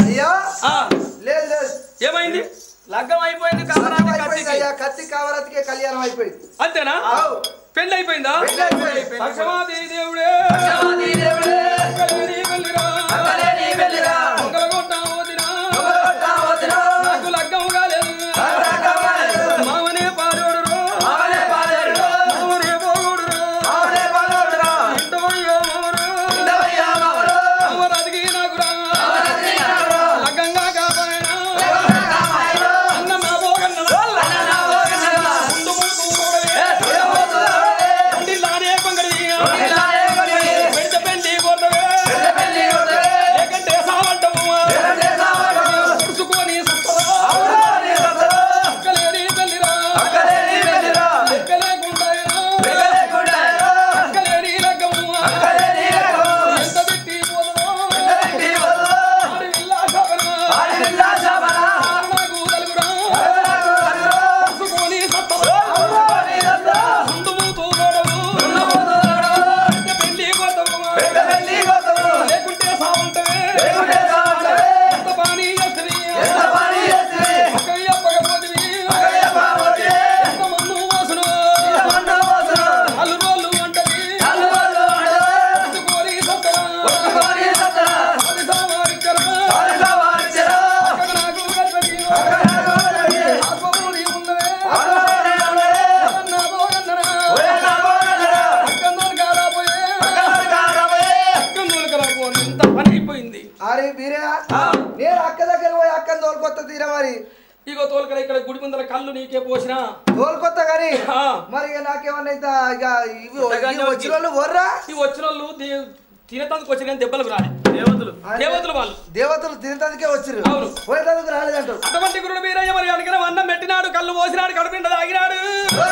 అయ్యా ఆ, లేదు లేదు ఏమైంది లగ్గం అయిపోయింది కళ్యాణం కమరాన్ని అయిపోయింది కత్తికి. అయ్యా కత్తి కావరతికే కళ్యాణం అయిపోయింది అంతేనా ఆవు. పెళ్ళి అయిపోయిందా పెళ్ళి అయిపోయింది. లక్షమాదేవి దేవుడే లక్షమాదేవి దేవుడే, అక్కలేని వెళ్ళిరా. అక్కలేని వెళ్ళిరా. మంగళగొట్ట వదినా. కొట్టా వదినా, నాకు లగ్గం కాలేదు లగ్గం కాలేదు. మామనే పాడోడురో. మామనే పాలేరురో, మామనే పోగోడురో. మామనే పాలోడురో, ఇంటవయ్యో మామరో. ఇంటవయ్యా మామరో, మామరదిగి నాకురా. మామరదిగి నాకురా. లగ్గంగా కాపాయనా. లగ్గంగా కాపాయనా. అన్న నా పోగన్నడా. అన్న నా పోగన్నడా. ముందు ముందు పోగడే. ఏ చూడబోతున్నాడే, ఉండిల్లానే కొంగడి. ఉండిల్లానే కొంగడి. పెడితే పెళ్లి కొట్టవే. పెద్ద పెళ్లి కొడుకే, లేకంటే సావంటము. లేదంటే సావడము. పుడుచుకొని సత్తరా. అవునాని సత్తరా, అక్కలేని తల్లిరా. అక్కలేని వెళ్ళిరా. లెక్కలేకుండాయనా. లెక్కలేకుండాయనా. అక్కలేని లగ్గము. అక్కలేని లగ్గము. ఎంత పెట్టి పోదునో. పెట్టి వదలు. ఆడి విల్లా శోభన. ఆడి విల్లా శోభన. నాకు తలుగురా. నాకు తలుగురా. పుడుచుకొని సత్తరా. అవునాని సత్తరా. ముందు మూతూ గొడవు. ఉన్నబోతున్నాడు. పెద్ద పెళ్లి కొట్టవు. పెద్ద పెళ్లి కొత్తము. లేకుంటే సావంటవే. లేకుంటే సావంటవే. ఎంత పానీ చేస్తుంది. ఎంత పని చేస్తే అక్కయ్య పగపోతివి. అక్కయ్య పగపోతే. ఎంత మన్ను వాసన. ఇంతమంది అవసరం. అల్లు రోళ్ళు అంటది. కళ్ళు వాళ్ళు అంటే పుచ్చుకొని సత్తరా. ఒక్కసారి సత్తరా. అది సామారికరా. వారిగా వారిచెరా. అక్కడ నాకు కట్టడి. అక్కడ వారి ఆత్మమూడి ఉన్నవే. ఆత్మమూడి ఉన్నవే. అన్నా పోగన్నరా. ఓయన్నా పోగన్నరా. అక్కందోలు కారాపోయే. అక్కడ కారమే. అక్కందోలు కారాపోని ఇంత పని అయిపోయింది అరే మీరే ఆ. నేను అక్క దగ్గర పోయి అక్కని తోలుకొత్త తీరా మరి ఇగో తోలుకడ ఇక్కడ గుడి ముందర కళ్ళు నీకే పోసినా తోలుకొత్త కానీ ఆ. మరి ఇక నాకేమన్నా అయితే ఇక ఇవి ఇంతగానే ఇవి వచ్చిన వాళ్ళు వర్రా ఈ వచ్చిన వాళ్ళు దే- తినటానికి వచ్చిన కానీ దెబ్బలకు రాలే దేవతలు దేవతలు వాళ్ళు దేవతలు తినటానికే వచ్చిర్రు అవును. పోయేటందుకు రాలేదంటారు అటువంటి గురుడు వీరయ్య మరి అడిగిన అన్నం పెట్టినాడు కళ్ళు పోసినాడు కడుపిండ తాగినాడు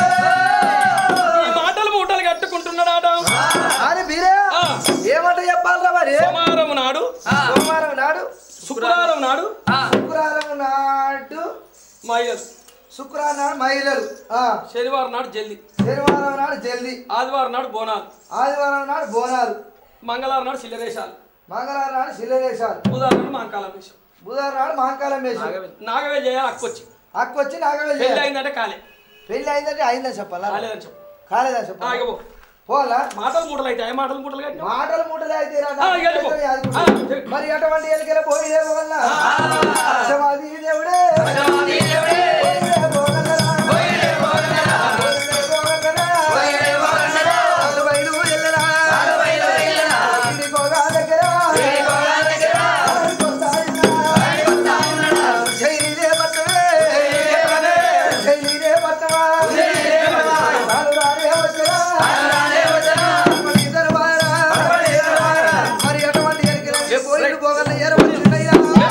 ఈ మాటలు మూటలు కట్టుకుంటున్నాడాట అని మీరే ఆ. ఏమంట చెప్పాలరా మరి సోమవారం నాడు సోమవారం నాడు శుక్రవారం నాడు ఆ. శుక్రవారం నాడు మహిళలు శుక్రవారం నాడు మహిళలు ఆ. శనివారం నాడు జల్ది శనివారం నాడు జల్ది ఆదివారం నాడు బోనాలు ఆదివారం నాడు బోనాలు మంగళవారం నాడు చిల్లరేశాలు మంగళవారం నాడు శిలవేశాలు బుధవారం నాడు మాంకాలం వేషం బుధవారం నాడు మహాకాలం వేసి నాగవే చేయాలి అక్కొచ్చి అక్కొచ్చి నాగవెల్లి పెళ్ళి అయిందంటే కాలే పెళ్లి అయిందంటే అయిందని చెప్పాలా కాలేదని చెప్పు కాలేదని ఆ, చెప్పాలి ఇక పో. పోలా మాటలు మూటలు అయితే మాటలు మూటలు కట్టినా మాటలు ముట్టలే అయితే రా, ఆ, ఇక వెళ్ళిపో. అది ఆ, మరి అటువంటి ఎలికల పోయిడే వల్ల శవాది దేవుడే శవాది దేవుడే. పోయిడే పోగలరా. పోయిడే పోగలరా. పోయిడే పోగలరా. పోయిడే పోగలరా. నాలుగు బయలు ఎల్లరా. నాలుగు బయలు ఎల్లరా. ఇది పోగా దగ్గర. ఇది పోగా దగ్గర. ఆడికొస్తా ఉన్నరా. ఆడికొస్తా ఉన్నరా. జైలిదే పట్టవే. జైలిదే పట్టవే. జైలిదే పట్టవా. జైలిదే పట్టవా. నాలుగు రారే వచ్చరా. నాలుగు రారే వచ్చరా. మరి ఇద్దరు బారా. మరి ఇద్దరు బారా. మరి అటువంటి ఎలికల పోయిడు పోగల ఏర వచ్చిందయ్యా.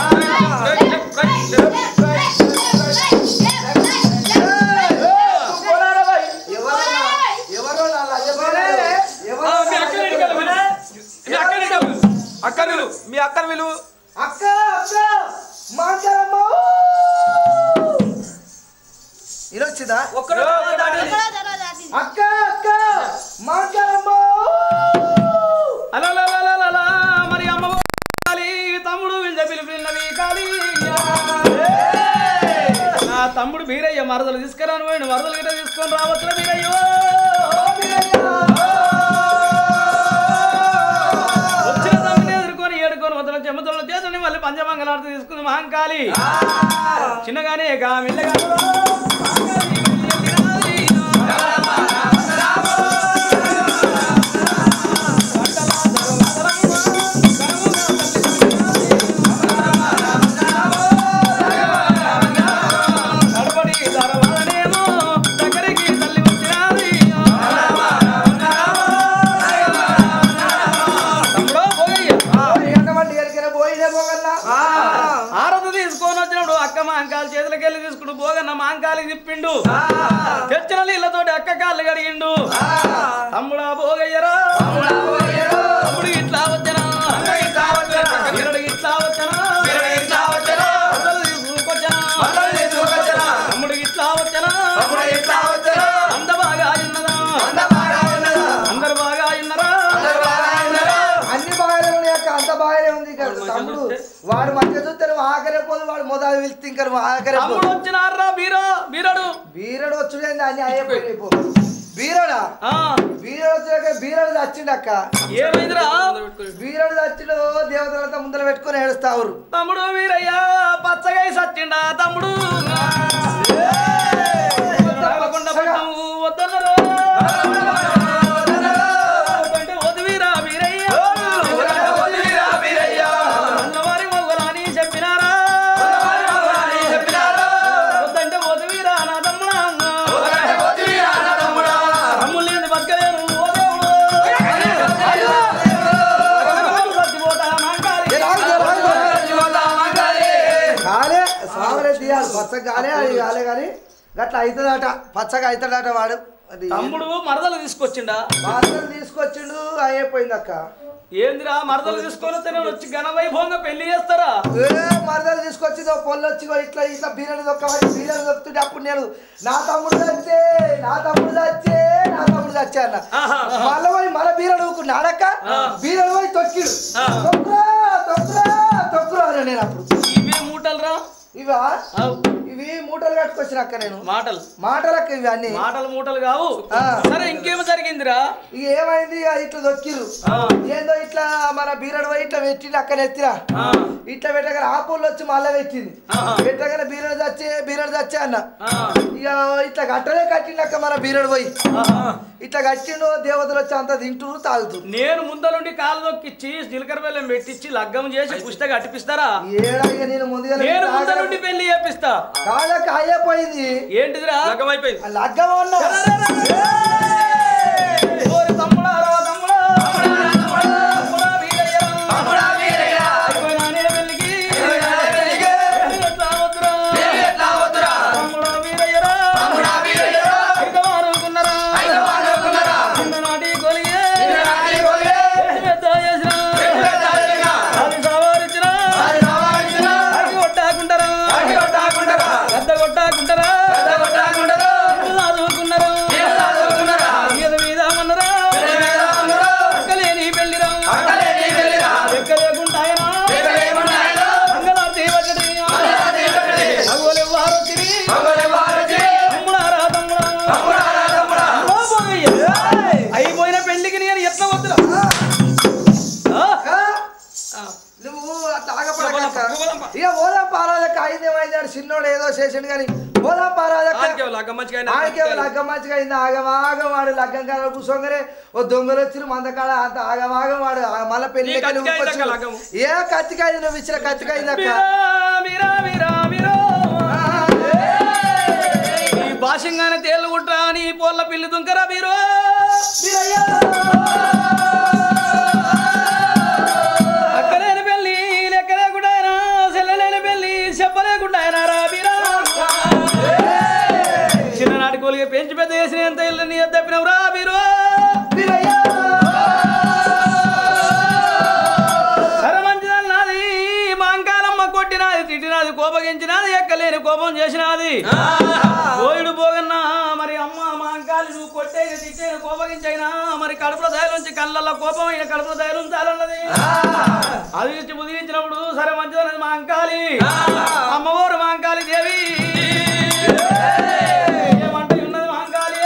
ఎవరన్నా? ఎవరో నా లజ్జపడే. ఎవరో ఆ, మీ నా అక్కని ఇంటికి వెళ్ళి లజ్జపడే. మీ అక్కని ఇంటికి వెళ్ళి. అక్కని విలు మీ అక్కని విలు అక్క అక్క మాంకరమ్మ ఇరొచ్చిందా ఒక్కడు అక్క అక్క మాంకరమ్మ అలలలలలలా, మరి అమ్మ కాలి తమ్ముడు వీళ్ళ పిలిపిల్లవి కాలి నా తమ్ముడు బీరయ్య మరదలు తీసుకురాను పోయిన మరదలు గిట్ట తీసుకొని రావచ్చు బీరయ్యో వచ్చిన తమ్ముని ఎదుర్కొని ఏడుకొని వదల చెమతల చేతుని మళ్ళీ పంచమంగళార్తి తీసుకుంది మహంకాళి చిన్నగానే గా మెల్లగా నడపడి దరవానేమో దగ్గరికి తల్లి వచ్చినాది తమ్ముడో పోగయ్య ఎంతమంది ఎరికిన పోయినే పోగల్లా ఆరత తీసుకొని వచ్చినప్పుడు అక్క మాంకాలు చేతులకి వెళ్ళి తీసుకుంటూ పోగన్న మాంకాలికి తిప్పిండు తెచ్చిన నీళ్ళతోటి అక్క కాళ్ళు కడిగిండు తమ్ముడా పోగయ్యరా తమ్ముడు ఇట్లా వచ్చనా ఇరడు ఇట్లా వచ్చనా బట్టలు తీసుకొచ్చనా తమ్ముడు ఇట్లా వచ్చనా అంద బాగా ఉన్నదా అందరు బాగా ఉన్నరా అన్ని బాగానే ఉన్నాయి అక్క అంత బాగానే ఉంది ఇక్కడ తమ్ముడు వాడు మంచిగా చూస్తే నువ్వు ఆఖరే పోదు వాడు మొదలు వెళ్తే ఇంకా నువ్వు ఆఖరే తమ్ముడు పోదు వచ్చినారా బీరో బీరడు బీరడు వచ్చుడేంది అన్ని అయిపోయి పో బీరడా ఆ, బీరడు వచ్చాక బీరడు చచ్చిండక్క ఏమైందిరా బీరడు చచ్చిండు దేవతలంతా ముందర పెట్టుకొని ఏడుస్తావురు తమ్ముడు వీరయ్యా పచ్చగా సచ్చిండా తమ్ముడు రామకొండ పట్నం వద్దన్నరు. అంటే వదివిరా వీరయ్య. అన్నవారి మొగలాని చెప్పినారా వద్దంటే వదివిరా నా తమ్ముడా. తమ్ముడు లేని బతకలేను, ఓ దేవుడు. చచ్చిపోతా మాంకాలి. కాలే సావలే తీయాలి పచ్చ కాలే అది కాలే కానీ గట్లా అవుతుందట పచ్చగా అవుతాడట వాడు అది తమ్ముడు మరదలు తీసుకొచ్చిండా మాత్రం తీసుకొచ్చిండు అయిపోయింది అక్క ఏందిరా మరదలు తీసుకొని వస్తే నేను వచ్చి ఘన వైభవంగా పెళ్లి చేస్తారా ఏ మరదలు తీసుకొచ్చింది ఓ పొల్లు వచ్చి ఓ ఇట్లా ఇట్లా బీరలు దొక్కవాలి బీరలు దొక్కుతుంటే అప్పుడు నేను నా తమ్ముడు చచ్చే నా తమ్ముడు చచ్చే నా తమ్ముడు చచ్చే అన్న ఆహా. మళ్ళీ పోయి మళ్ళీ బీరలు ఊకున్నాడక్క బీరలు పోయి తొక్కిడు తొక్కురా తొక్కురా తొక్కురా అన్న నేను అప్పుడు ఇవే మూటలు రా ఇవా ఇవి మూటలు కట్టుకొచ్చిన అక్క నేను మాటలు మాటలక్క ఇవి అన్ని మాటలు మూటలు కావు ఆ. సరే ఇంకేమి జరిగిందిరా ఇక ఏమైంది ఇక ఇట్లా దొక్కిరు ఏందో ఇట్లా మన బీరడు పోయి ఇట్లా పెట్టింది అక్కడ ఎత్తిరా ఆ. ఇట్లా పెట్టగానే ఆపూళ్ళు వచ్చి మళ్ళీ పెట్టింది ఆహా. పెట్టగానే బీరడు చచ్చే బీరడు చచ్చే అన్న ఆ. ఇక ఇట్లా గట్టలే కట్టిండు అక్క మన బీరడు పోయి ఆహా. ఇట్లా కట్టిండు దేవతలు వచ్చి అంత తింటూరు తాగుతూ నేను ముందలుండి కాలు దొక్కిచ్చి జీలకర్ర బెల్లం పెట్టించి లగ్గం చేసి పుస్తక కట్టిపిస్తారా ఏడా ఇక నేను ముందుగా నేను ముందలుండి పెళ్లి చేపిస్తా కాళ్ళకి అయిపోయింది ఏంటిదిరా లగ్గం అయిపోయింది ఆ లగ్గం అన్నా ఓరి తమ్ముడా రా తమ్ముడా తమ్ముడా వీరయ్య. అయిపోయినానే పెళ్ళికి. ఎట్లా వద్దురా? తమ్ముడా వీరయ్యరా. ఇక వాడుకున్నారా? చిన్ననాటి కొలిగే. పెద్ద చేసినా. అది సవారిచ్చినా. అగి కొట్టాకుంటారా? గద్ద కొట్టాకుంటారా? చదువుకున్నారా? మీద మీద అన్నరా? అక్కలేని పెళ్ళిరా? ఎక్కలేకుంటాయనా? మంగళారతి వచ్చడి. మగోలెవ్వారు తిరిగి. తమ్ముడారా తమ్ముడా? ఓ పోగయ్య. అయిపోయిన పెళ్లికి నేను ఎట్లా వద్దురా ఆ? ఆ? నువ్వు అట్లా ఆగపడక ఇక ఓదాం పారాజక్క అయింది ఏమైంది ఆడు చిన్నోడు ఏదో చేసిండు కానీ ఓదాం పారాజక్క ఆయనకేమో లగ్గం మంచిగా అయింది ఆగమాగం వాడు లగ్గం కాడ కూర్చోగానే ఓ దొంగలు వచ్చిన మందకాడ అంత ఆగమాగం వాడు ఆ మళ్ళా పెళ్లి నీ కత్తికి అయిందక్క లగ్గము? ఏ కత్తికాయ నువ్వు ఇచ్చిన కత్తికాయ అక్క మీరా మీరా మీరా ఈ భాషంగానే తేళ్ళు కుట్రా నీ పోల్ల పిల్లి దుంకరా మీరు అక్కలేని పెళ్ళి లెక్క లేకుండా ఆయన సెల్లలేని పెళ్ళి చెప్పలేకుండా ఆయన రా మీరా చిన్ననాటి కోలిగా పెంచి పెద్ద చేసిన ఎంత ఇల్లు నీ తప్పినవు రా మీరు సరే మంచిదని నాది మాంకాలమ్మ కొట్టినాది తిట్టినాది కోపగించినాది ఎక్కలేని కోపం చేసినాది పోయిడు పోగన్నా మరి అమ్మ మాంకాలి నువ్వు కొట్టేది తిట్టేది కోపగించైనా మరి కడుపులో దయలు నుంచి కళ్ళల్లో కోపం అయిన కడుపులో దయలు ఉంచాలన్నది అది ఇచ్చి బుదిగించినప్పుడు సరే మంచిదని మాంకాలి అమ్మవారు మాంకాలి దేవి ఏమంటే ఉన్నది మాంకాలి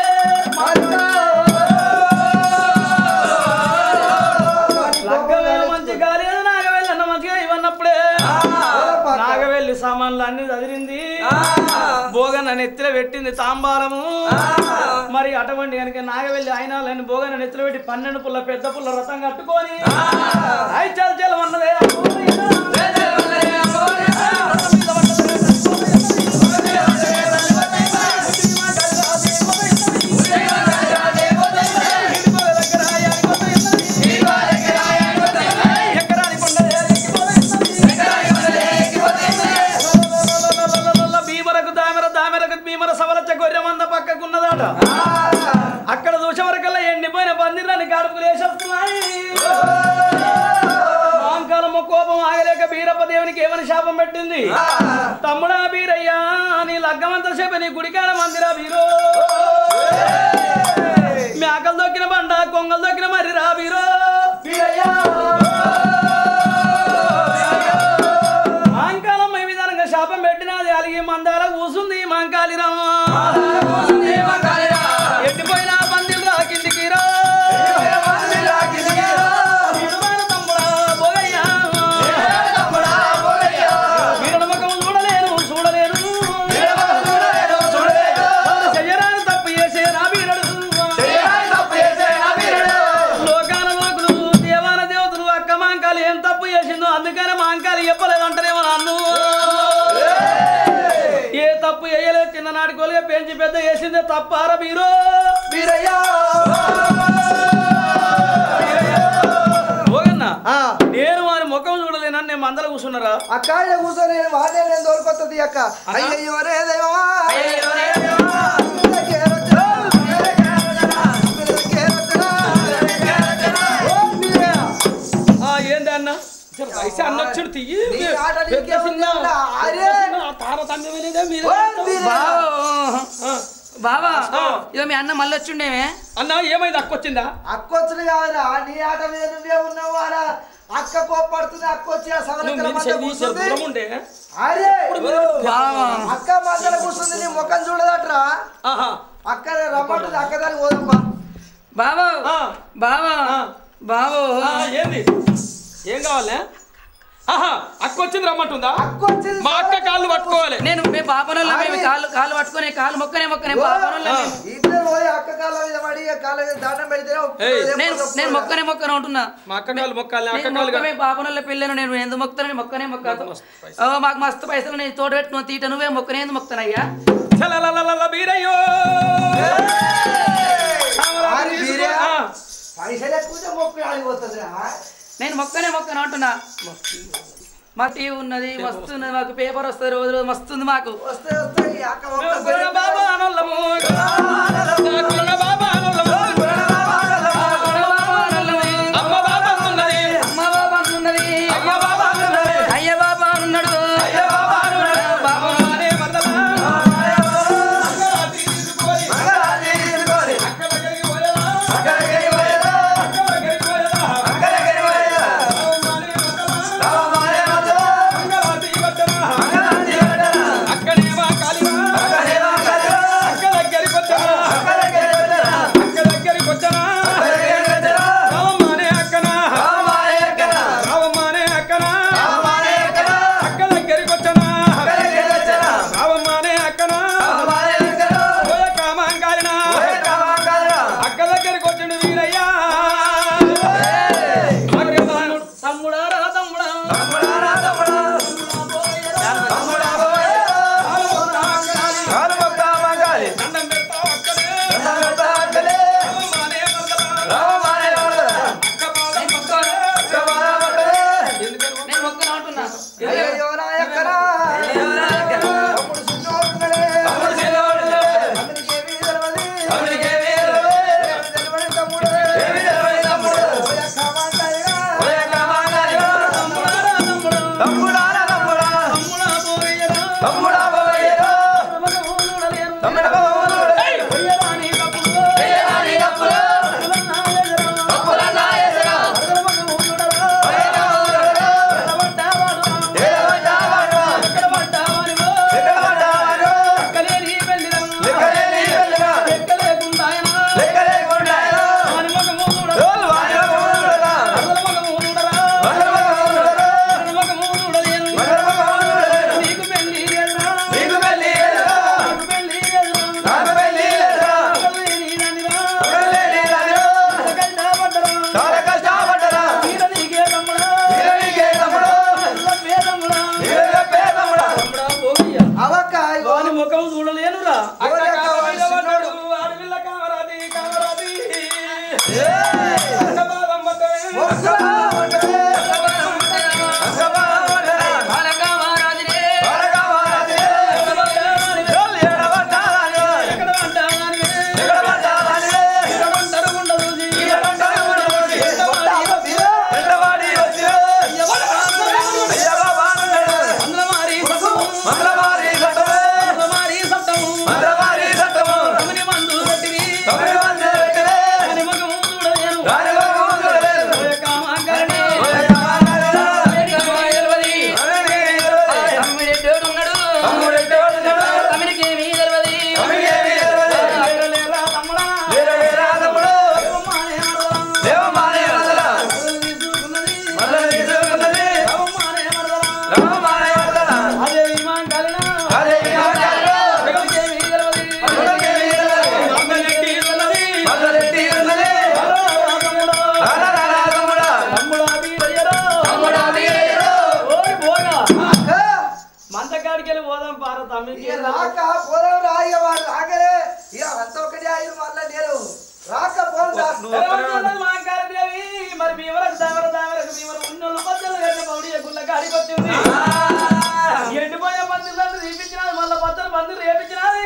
లగ్గమే మంచి గాలి నాగవెల్లి అన్న మంచిగా ఇవన్నప్పుడే నాగవెల్లి సామాన్లు అన్ని చదిరింది భోగన్న నెత్తిలో పెట్టింది తాంబాలము మరి అటువంటి కనుక నాగవెల్లి ఆయనాలని భోగన్న నెత్తిలో పెట్టి పన్నెండు పుల్ల పెద్ద పుల్ల రథం కట్టుకొని అయి చల్ చల్ అన్నదే భీమరకు దామెర దామెరకు భీమర సవలచ్చ గొర్రె మంద పక్కకున్నదాట అక్కడ చూసేవరకల్లా ఎండిపోయిన పందిరాన్ని గడుపులు వేసేస్తున్నాయి మాంకాలమ్మ కోపం ఆగలేక బీరప్ప దేవునికి ఏమని శాపం పెట్టింది తమ్ముడా బీరయ్యా నీ లగ్గమంత సేపు నీ గుడికాడ మందిరా బీరో మేకలు దొక్కిన బండ కొంగలు దొక్కిన మరి రా బీరో మాంకాలమ్మ కలిగి మందాల కూసుంది మంకాలిరా ఎండిపోయిన పందిలు రా కిందికి రా వీరవాడ తమ్ముడా పోగయ్యా. వీరుల ముఖం చూడలేను చూడలేను చెయ్యరాని తప్పు చేసే నా వీరుడు లోకాల లోకులు దేవాల దేవతలు అక్క మాంకాలు ఏం తప్పు చేసిందో అందుకని మాంకాలు చెప్పలేదంటారేమో నన్ను ఏ తప్పు వేయలేదు చిన్ననాటి కోలుగా పెంచి పెద్ద వేసిందే తప్పారా మీరు వీరయ్యా ఓగన్నా ఆ, నేను వారి ముఖం చూడలేనని నేను మందల కూర్చున్నారా అక్క ఈడ కూర్చొని నేను వాడే నేను తోలుకొత్తది అక్క అయ్యయ్యో రే దైవమా మీదకే రచనా, మీదకే రచనా, ఓ వీరయ్య. ఆ, ఏంది అన్న జర వయసు అన్న వచ్చాడు తియ్యి నీ ఆట పెద్ద నీకే చిన్న ఉందా? అరే. చిన్న తారతమ్యం అనేదే మీరు ఓ వీరయ్య. ఆ, బావా ఆ. ఇక మీ అన్న మళ్ళీ వచ్చిండేమే అన్న ఏమైంది అక్కొచ్చిందా అక్కొచ్చుడు కాదురా నీ ఆట మీద నువ్వే ఉన్నావు ఆడ అక్క కోప్పడుతుంది అక్క వచ్చి ఆ నువ్వు సవలకల మీరు మధ్య చెవి కూర్చుంది దూరం ఉండే అరే బావా అక్క మధ్యలో కూర్చుంది నీ ముఖం చూడదట్రా ఆహా అక్క రమ్మంటుంది అక్క దానికి పోదమ్మా బావా ఆ. బావా ఆ. బావో ఆ, ఏంది ఏం కావాలి ఆహా అక్క వచ్చింది రమ్మంటుందా అక్క వచ్చింది మా అక్క కాళ్ళు పట్టుకోవాలి నేను మేము పాపనోళ్ళ మేము కాళ్ళు కాళ్ళు పట్టుకునే కాళ్ళు మొక్కనే మొక్కనే పాపనోళ్ళ ఆ. మేము. ఇద్దరు పోయి అక్క కాళ్ళ మీద పడి కాళ్ళ మీద దండం పెడితే ఏయ్. నేను నేను మొక్కనే మొక్కనే ఉంటున్నా మా అక్క కాళ్ళు మొక్కాలి అక్క నేను కాళ్ళు మొక్కమే పాపనోళ్ళ పిల్లను నేను ఎందుకు మొక్కుతాను మొక్కనే మొక్కదు ఓ, మాకు మస్తు పైసలు నేను తోడు పెట్టుకుని తీట నువ్వే మొక్కనే ఎందుకు మొక్కుతానయ్యా చలలలలల బీరయ్యో ఆరి బీరే. ఆ, పైసలు ఎక్కువ మొక్కు ఆడిపోతుంది నేను మొక్కనే మొక్కను అంటున్నా మా టీవీ ఉన్నది మస్తు ఉన్నది మాకు పేపర్ వస్తుంది రోజు రోజు మస్తు ఉంది మాకు వస్తే వస్తే ఈ అక్క మేము మొక్క గురగ బాబా అనోళ్ళము. గురగ బాబా అనోళ్ళము. అమ్మ బాబా ఉన్నది. అమ్మ బాబా ఉన్నది అమ్మ బాబా ఉన్నది. అయ్య బాబా ఉన్నాడు బాబా అనే వందలా. అంగరాతి తీసుకుపోయి. అక్క దగ్గరికి పోయేలా. అక్క దగ్గరికి పోయేలా. అమ్మనే వందలా. అంగరాతి వద్దలా. అక్కడేమా కాలివా. అక్క దగ్గరికి వచ్చా. వెళ్ళి పోదాం పార తమ్మికి ఇక రాక పోదాం రా ఇక వాడు రాకరే ఇక అంత ఒకటి ఆయన మళ్ళా నేను రాక పోదాం మాంకారదేవి మరి భీమరకు దామర దామరకు భీమరు ఉన్నోళ్ళు పద్దలు కట్టిన పౌడి గుళ్ళ కాడికి వచ్చింది ఎండిపోయిన పందిళ్ళని తీపించినది మళ్ళీ పచ్చని పందిరు రేపించినది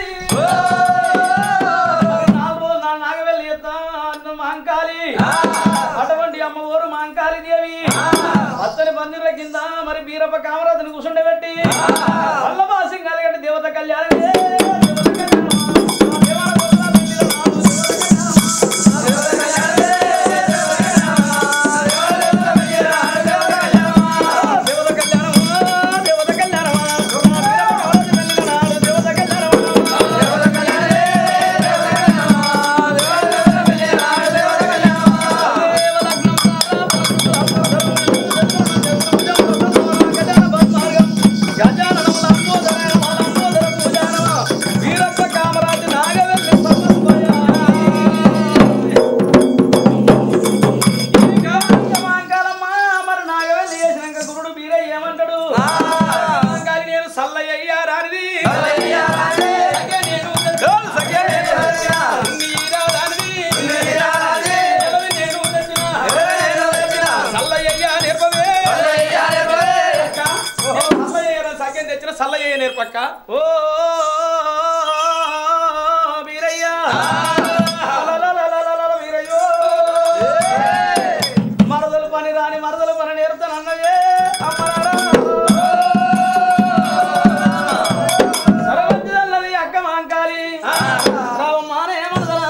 మరి నాలుగు రోజులు నా నాగవెల్లి ఎత్తా అన్న మాంకాలి అటువంటి అమ్మ ఊరు మాంకాలి దేవి పచ్చని పందిరుల కింద మరి బీరప్ప కామరాజుని కూర్చుండబెట్టి వల్లభా సింగాలి గట్టి దేవత కళ్యాణం ఏ దేవత కళ్యాణం. ఆ దేవాల గొప్ప బిడ్డల నాలుగు దేవత కళ్యాణం. దేవత కళ్యాణమా దేవత కళ్యాణమా దేవత కళ్యాణమా దేవత కళ్యాణమా వీరప్ప కామరాజు నాగవెల్లి మరి నాగవెల్లి చేసినాక గురుడు మీరే ఏమంటాడు మాంకాలి నేను సల్లయ్యా రానిది సగే నేను సగే నీరా రానిది ఎలవి నేను తెచ్చిన సల్లయ్యా నేర్పవే అక్క, నేను సల్లయ్య రా సగే తెచ్చిన సల్లయ్య నేర్పక్క ఓ వీరయ్య లలలలలలల వీరయ్యో మరదలు పని రాని మరదలు పని నేర్పుతాను అన్నవే అమ్మరారా సరవంతిదన్నది అక్క మాంకాలి రావమ్మానే మరదలా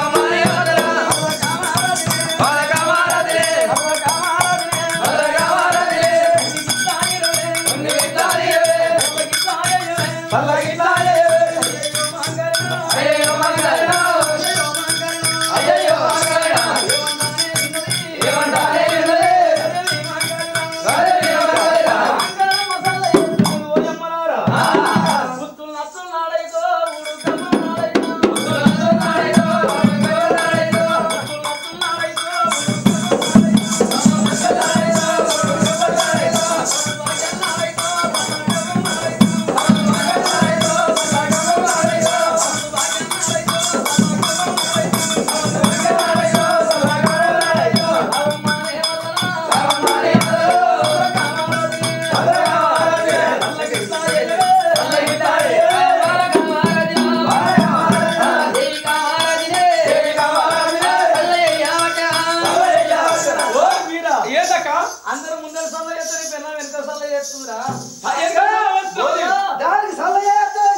ఏదక్క అందరూ ముందర సల్ల చేస్తారు పెన్న వెనక సల్ల చేస్తుందిరా దానికి సలహా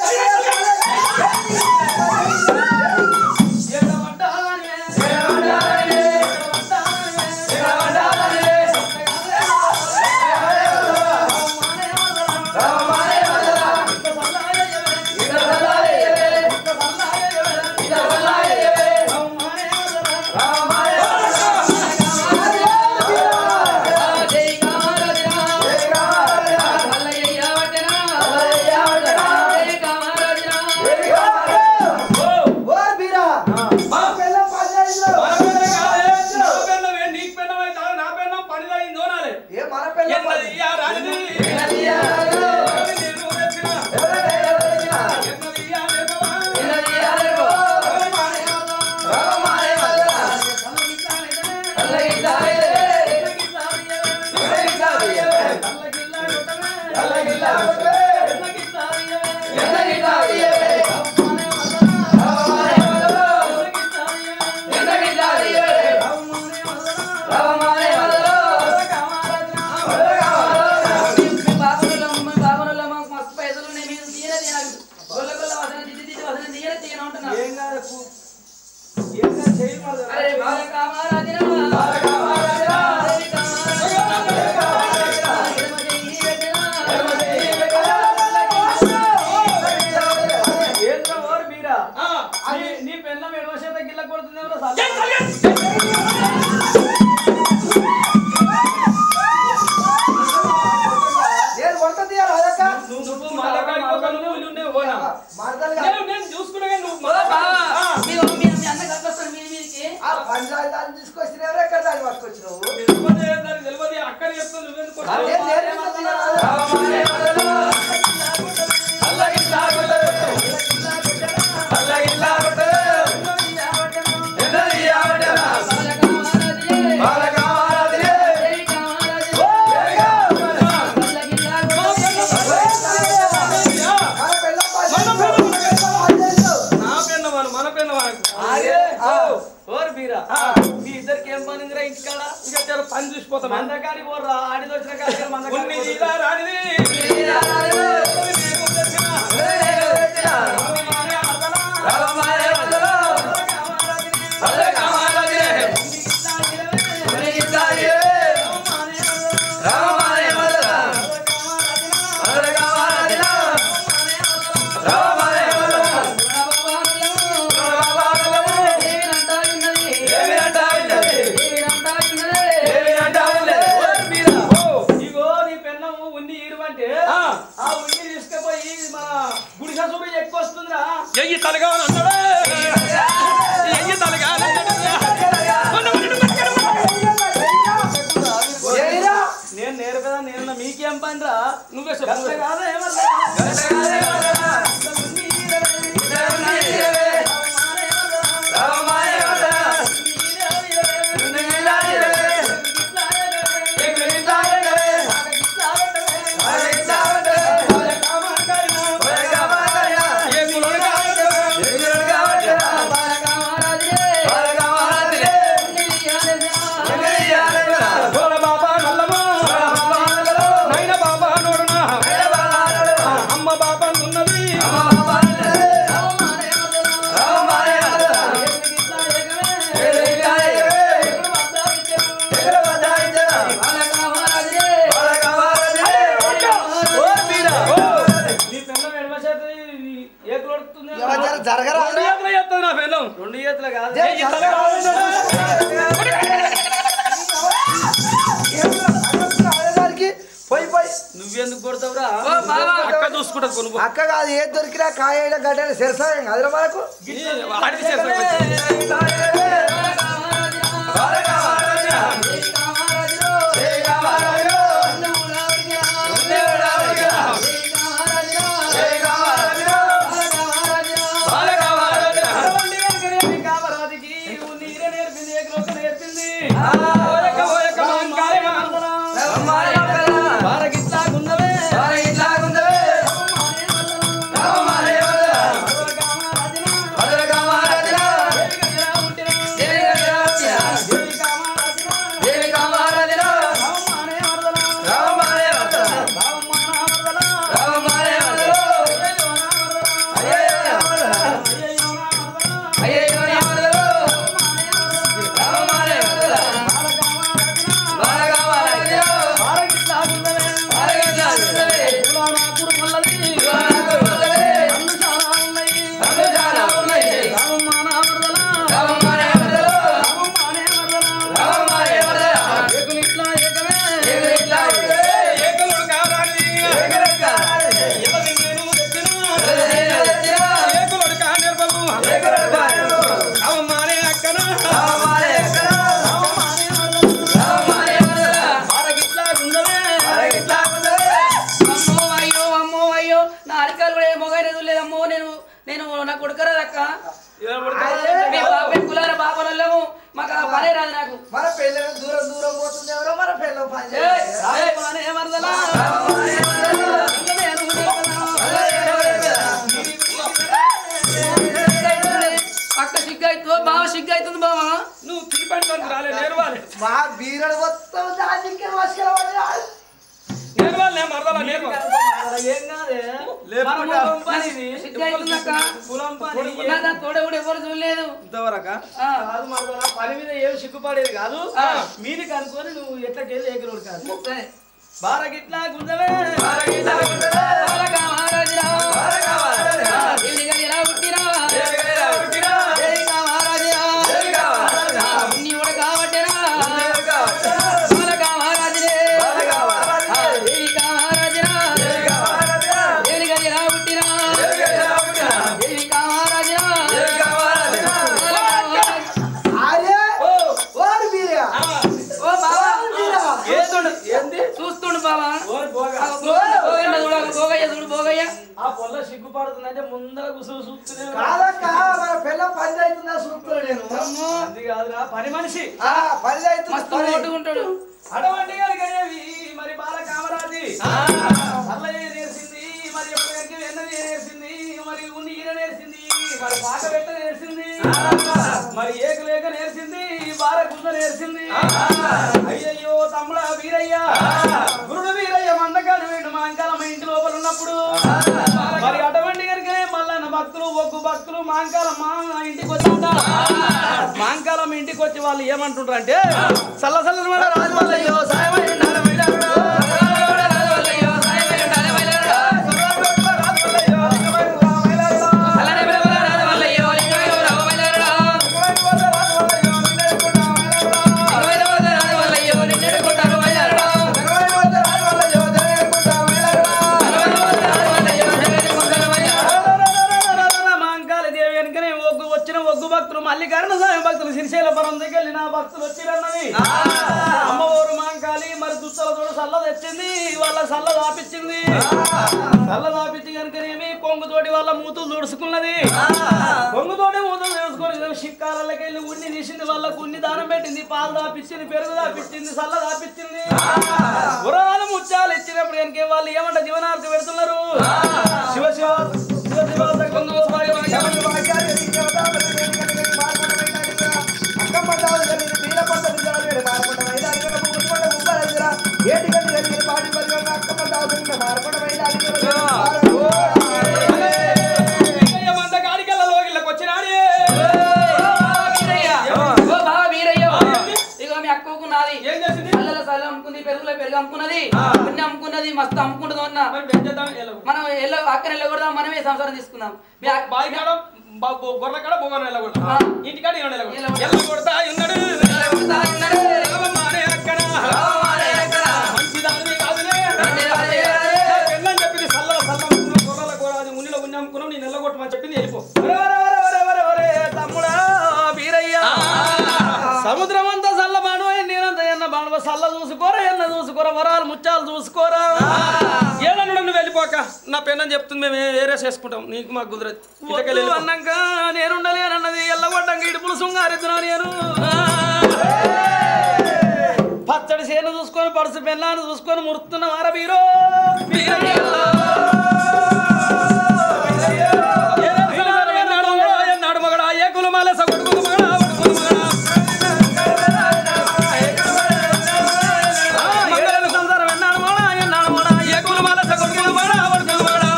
ఓ బీరా మా పిల్ల పంచాయతీలో ఏ మన పిల్ల ఏం కాదు ఏం కాదు చేయమదు అరే బాల కామారాధినా ఏంద్రా ఓరు మీరా నీ- నీ పెళ్ళం ఎడవ చేత గిల్ల కొడుతుందేమో సల్ల నేను వంట తీయాలి అదక్క నువ్వు నువ్వు మా దగ్గరికి ఒక నువ్వు ఇల్లు ఉండేవి పోనా మరదలు కాదు. నేను నేను చూసుకున్నా కానీ నువ్వు ఓ బావా, మీ మీ మీ అన్న కట్టొస్తాడు మీ మీదికి ఆ పంచాయతీ దాన్ని తీసుకొచ్చిన ఎవరు ఎక్కడ దాన్ని పట్టుకొచ్చినావు తెలియదు దానికి తెలియదు అక్కని చెప్తా నువ్వెందుకు నేను వచ్చావు? నేర్పిస్తా తీయాలి. చచ్చిపోతాం మందకాడి పోర్రా ఆడిది వచ్చిన కాడికి ఉన్ని మందకాడి తీరా రానిది ఇగో నీ పెన్నము ఉన్ని ఈరువంటే ఆ. ఆ ఉన్ని తీసుకుపోయి మన గుడిసె చూపి ఎక్కువ వస్తుందిరా ఎయ్యి తలగా అన్నాడే ఎయ్యి తలగా నేను నేరు కదా నేను మీకేం పనిరా నువ్వే గంట చెప్పు కాదా ఏమన్నా ఏ కులోడు కావాలి గోల బాబా నల్లమ్మ నైన బాబా నోడునా అమ్మ బాబా ఉన్నది నీ పెన్నం ఎడమ చేతి ఏ కొడుతుంది జరగరా రెండు చేతులు చేస్తుంది నా పెళ్ళం రెండు చేతులు కాదు ఎయ్యి తలగా ఆడేదానికి పోయి పోయి నువ్వెందుకు కొడతావురా అక్క చూసుకుంటది కొనుక్కో అక్క కాదు ఏది దొరికినా కాయ గడ్డ సరసాయం కదరా మనకు ఆడికి చేస్తాను కామరాజుకి నీరే నేర్పింది ఏ గ్లోక నేర్పింది ఓయక ఓయక మంకాయమా వారగిట్లా గున్నవే ఏకలుడు కారాని ఎవరి నేను తెచ్చినా ఏకలుడు కానిర్బబు అవమానే అక్కన అమ్మో అయ్యో అమ్మో అయ్యో నా అరికాలు కూడా ఏ మొగైనది లేదమ్మో నేను నేను నా కొడుకరాదక్క మీ బాబే కులార బాబలము మాకు ఆ పనే రాదు నాకు మన పెళ్ళి దూరం దూరం పోతుంది ఎవరో మన పెళ్ళి పని ఏయ్, చేయాలి. ఏయ్, అక్క సిగ్గైతుందో బావ సిగ్గైతుంది బావ నువ్వు తిరిపంటానికి రాలే నేర్వాలి మా బీరడు మొత్తం దానికి మస్కల నేర్వాలి నేను మరదలా నేర్వాలి ఏం కాదే లేపుకుంటా. మన కులం పనిది. సిగ్గైతుంది అక్క కులం పని నా దాని తోడ కూడా ఎవరు చూడలేదు ఇంతవరక ఆ, కాదు మరదలా, పని మీద ఏం సిగ్గుపడేది కాదు ఆ. మీదికి అనుకొని నువ్వు ఎట్లకెళ్ళి ఏకరోడు కాదు సరే. బారగిట్లా గుండవే బాలగా మహారాజురా. ఎలిగా ఎలా పుట్టినా? ఎలిగా మహారాజురా. నీ కూడా కాబట్టేనా? బాలగా మహారాజులే. ఎలిగా మహారాజురా. ఎలిగా ఎలా పుట్టినా? ఎలిగా మహారాజురా. బాలగా మహారాజు. ఆరే ఓరి బీరా ఓ బావా బీరా ఏదుండు ఏంది చూస్తుండు బావా ఓరి పోగా. ఆ గో- గోగయ్య చూడు, ఆ గోగయ్య చూడు గోగయ్య ఆ పొల్ల సిగ్గుపడుతుందంటే ముందర గుసులు చూస్తూనే ఉన్నా. కాదక్క మన పిల్ల పని అవుతుందా చూస్తున్నా నేను అమ్మో అది కాదురా పని మనిషి ఆ పని అవుతుంది మస్తు పని. ఓటుకుంటాడు అటువంటి కలిగేవి మరి బాల కామరాజి అల్లయ్య నేర్చింది మరి ఎప్పటికీ ఎన్నది నేర్చింది మరి ఉన్ని ఈర నేర్చింది మరి పాట పెట్ట నేర్చింది మరి ఏక లేక నేర్చింది బార కుంద నేర్చింది అయ్యయ్యో తమ్ముడా వీరయ్య గురుడు వీరయ్య మందకాడు వీడు మా అంకాల మా ఇంటి లోపల ఉన్నప్పుడు మరి అటువంటి కనుకనే మల్లన్న భక్తులు ఒగ్గు భక్తులు మాంకాల మా ఇంటికి వచ్చాట మాంకాలం ఇంటికి వచ్చి వాళ్ళు ఏమంటుంటారు అంటే సల్ల సల్ల రాజమల్లయ్యో సాయమయ్య మాంకాల దేవి వెనుకనే ఒగ్గు వచ్చిన ఒగ్గు భక్తులు మల్లికార్ణ స్వామి భక్తులు శ్రీశైలపురం దగ్గర వెళ్ళిన భక్తులు వచ్చిరన్నది అమ్మవారు మాంకాలి మరి దుస్తల తోడు సల్ల తెచ్చింది వాళ్ళ సల్ల దాపించింది సల్ల దాపించి కనుకనేమి కొంగుతోటి వాళ్ళ మూతులు తుడుచుకున్నది కొంగుతోటి మూతులు తుడుచుకొని షిక్కాలకి వెళ్ళి ఉన్ని తీసింది వాళ్ళకు ఉన్ని దానం పెట్టింది పాలు దాపించింది పెరుగు దాపించింది సల్ల దాపించింది పురాణ ముత్యాలు ఇచ్చినప్పుడు కనుక వాళ్ళు ఏమంట జీవనార్థి పెడుతున్నారు శివ శివ శివ శివ కొంగు స్వామి వీరయ్య మంద గాడికల్ల లోగిళ్ళకి వచ్చినాడే. ఇగో మీ అక్కకు నాది ఏం చేసింది? అల్లల సల్ల అమ్ముకుంది పెరుగులో పెరుగు అమ్ముకున్నది కొన్ని అమ్ముకున్నది మస్తు అమ్ముకుంటుంది అన్న మరి పెంచేద్దాం, ఎలాగో. మనం ఎల్ల అక్కన వెళ్ళకూడదాం మనమే సంసారం తీసుకుందాం మీ అక్క- బావి కాడ, బ- బ- గొర్రెల కాడ, బొగన వెళ్ళకూడదు. ఆ. ఇంటికాడ ఈయన వెళ్ళకూడదు. వెళ్ళకూడదు. వెళ్ళకూడదా ఉన్నాడు. వెళ్ళకూడదా ఉన్నాడు. రామమానే అక్కన. రామమానే అక్కన. మంచిదానివి కాదులే. మంచిదానివి కాదులే. నా పెళ్ళని చెప్పింది సల్లల సల్ల అమ్ముకున్నాం, గొర్రెల కూర, అది ఉన్నిలో ఉన్ని అమ్ముకున్నాం, నేను వెళ్ళగొట్టమని చెప్పింది వెళ్ళిపో. ఒరే, ఒరే, ఒరే, ఒరే, ఒరే, ఒరే, తమ్ముడా వీరయ్య సముద్రం అంతా చల్లబాను నేనంత ఎన్న బాణవ సల్ల చూసుకోరా ఎన్న చూసుకోరా వరాలు ముత్యాలు చూసుకోరా ఏదన్నా నువ్వు వెళ్ళిపోక నా పెన్నని చెప్తుంది మేము వేరే చేసుకుంటాం నీకు మాకు కుదరదు అన్నాక నేనుండలేనన్నది ఎల్లగొడ్డంగా ఇడుపులు శృంగారెత్తున్నా నేను పచ్చడి చేను చూసుకొని పడుసు పెళ్ళాన్ని చూసుకొని మురుతున్న వార బీరో ఎన్నాడు మగడా ఏ కులమాల సగొడుకు మగడా వడుకు మగడా మంగళ సంసారం ఎన్నాడు మగడా ఎన్నాడు మగడా ఏ కులమాల సగొడుకు మగడా వడుకు మగడా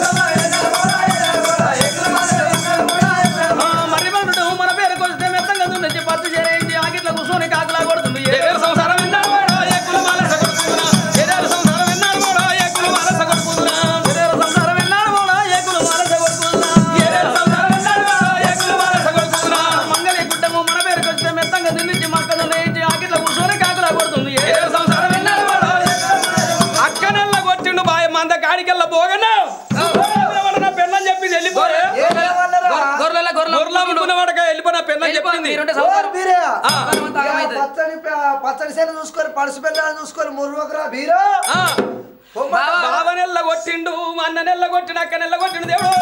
మరి మనుడు మన పేరు కొలిస్తే మెత్తంగా దున్నచ్చి పత్తి చేరేంచి ఆగిట్ల కూర్చొని కాకులా కొడుతుంది ఏ సంసారం ఎన్నాడు మగడా ఏ కులమాల సగొడుకున్నా ఏ సంసారం ఎన్నాడు మగడా ఏ కులమాల సగొడుకున్నా ఏ సంసారం ఎన్నాడు మగడా ఏ కులమాల సగొడుకున్నా ఏ సంసారం ఎన్నాడు మగడా ఏ కులమాల సగొడుకున్నా మంగళి గుడ్డము మన పేరు కొలిస్తే మెత్తంగా దున్నించి మక్కలు నేయించి ఆగిట్ల కూర్చొని కాకులా కొడుతుంది ఏ సంసారం ఎన్నాడు మగడా అక్కనల్ల కొట్టిండు బాయ్ మంద కాడికెళ్ళ పోగను నా పెళ్ళని చెప్పింది వెళ్ళిపోయే గొర్రెల గొర్రెల గొర్రెలు అమ్ముకున్న వాడక వెళ్ళిపోయిన పెళ్ళని చెప్పింది మీరుంటే సంసారం ఆ. సంసారం తాగమైతుంది. పచ్చడి ప- పచ్చడి సేన చూసుకొని పడుసు పిల్లలు చూసుకొని ముర్రొకరా బీరో ఆ. బావా. బావ నెల్ల కొట్టిండు అన్న నెల్ల కొట్టిండు అక్క నెల్ల కొట్టిండు దేవుడు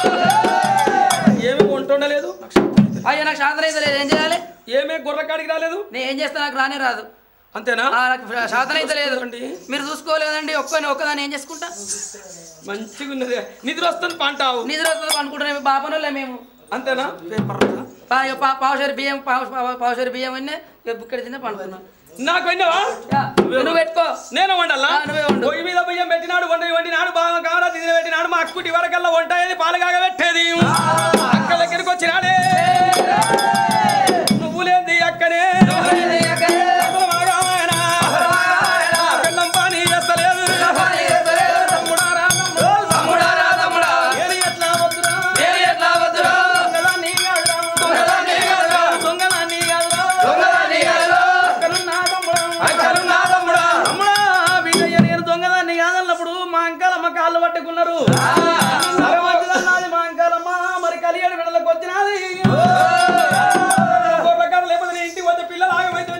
ఏమి కొంటుండలేదు అయ్యా నాకు శాంతం అయితే లేదు ఏం చేయాలి ఏమే గొర్రె కాడికి రాలేదు నేను ఏం చేస్తా నాకు రానే రాదు అంతేనా ఆ, నాకు శాతం అయితే లేదు అండి. మీరు చూసుకోలేదండి ఒక్కని ఒక్కదాన్ని ఏం చేసుకుంటా మంచిగా ఉన్నది నిద్ర వస్తుంది పంటావు నిద్ర వస్తుంది అనుకుంటున్నాం బాపనోళ్ళే మేము అంతేనా పా- ఇక పా- పావుషేరు బియ్యం పావు- పావు- పావుషేరు బియ్యం అన్నీ ఇక్కడ తినే పండుకున్నాం నాకు విన్నావా నువ్వు పెట్టుకో నేను వండాలా ఆ, నువ్వే వండు. పొయ్యి మీద బియ్యం పెట్టినాడు వంట వండినాడు బాగా కావాలా తిని పెట్టినాడు మా అక్కుటి వరకల్లా వంట అయ్యేది పాలు కాగా పెట్టేది అక్క దగ్గరికి వచ్చినాడే నువ్వు లేది అక్కనే అసలు బాగా ఆయన. ఆ పిల్లం పని చేస్తలేదు. తమ్ముడా రా తమ్ముడా. ఏరి ఎట్లా వద్దురా? దొంగదాన్ని కాదురా. దొంగదాన్ని కాదురా. అక్కడున్నా తమ్ముడా. తమ్ముడా, వీరయ్య నేను దొంగదాన్ని కాదన్నప్పుడు మా అంకాలమ్మ కాళ్ళు పట్టుకున్నారు సరవంతుదన్నది మా అంకాలమ్మ మరి కలియాడు విడలకు వచ్చినది గొర్రెకాడ లేకపోతే నేను ఇంటికి పోతే పిల్లలు ఆగమైతే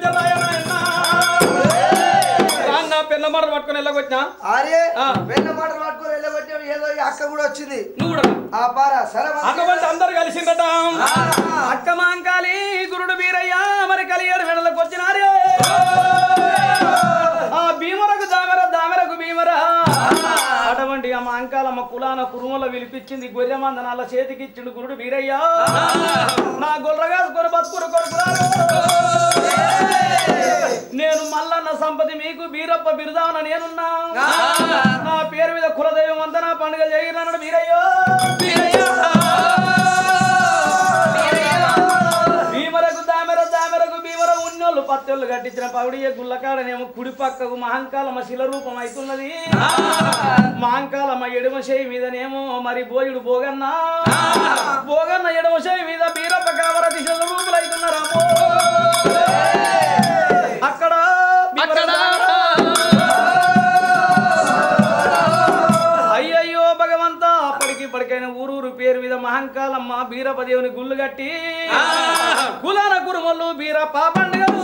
రాన్న పిల్ల మర్ర పట్టుకొని వెళ్ళకొచ్చినా ఆర్య ఆ. వెన్న మాటలు పట్టుకొని వెళ్ళబట్టి ఏదో ఈ అక్క కూడా వచ్చింది నువ్వు కూడా రా. ఆ పారా సరే మరి. అటువంటి అందరు కలిసిందట అక్క మాంకాలి గురుడు వీరయ్య మరి కలియాడు వెడలకు వచ్చినారే ఆ భీమరకు దామెర దామెరకు భీమర అటువంటి ఆ మాంకాలమ్మ కుల కురుమల విలిపించింది గొర్రె మందనాల చేతికి ఇచ్చిండు గురుడు వీరయ్య నా గొర్రగా కొను బతుకురు కొడుకురారు నేను మల్లన్న సంపతి మీకు బీరప్ప బిరుదాన నేనున్నా నా పేరు మీద కులదైవం అంతా నా పండుగ చేయనన్నాడు వీరయ్య భీమరకు దామెర దామెరకు భీమర ఉన్నోళ్ళు పత్తెళ్ళు కట్టించిన పౌడియ గుల్లకాడనేమో కుడి పక్కకు మహంకాలమ్మ శిల రూపం అవుతున్నది మహంకాలమ్మ ఎడమ చేయి మీదనేమో మరి బోయుడు బోగన్న బోగన్న ఎడమ చేయి మీద బీరప్ప కావరతి శిల రూపులు అవుతున్నారమ్మో అక్కడ భీమర దామెర అయ్యయ్యో భగవంతా అప్పటికి ఇప్పటికైనా ఊరూరు పేరు మీద మహంకాలమ్మ బీరపదేవుని గుళ్ళు కట్టి కులాన కురుమల్లు బీరప్ప పండుగలు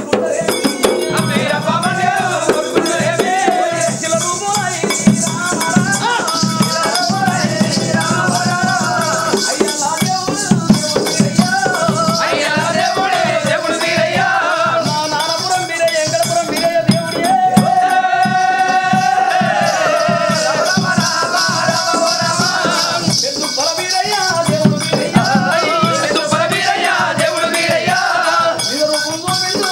నానపురం వీరయ్య ఎంకడపురం వీరయ్య దేవుడియే ఎద్దు పొల వీరయ్య దేవుడు వీరయ్య నిదరు పుంగు బిందు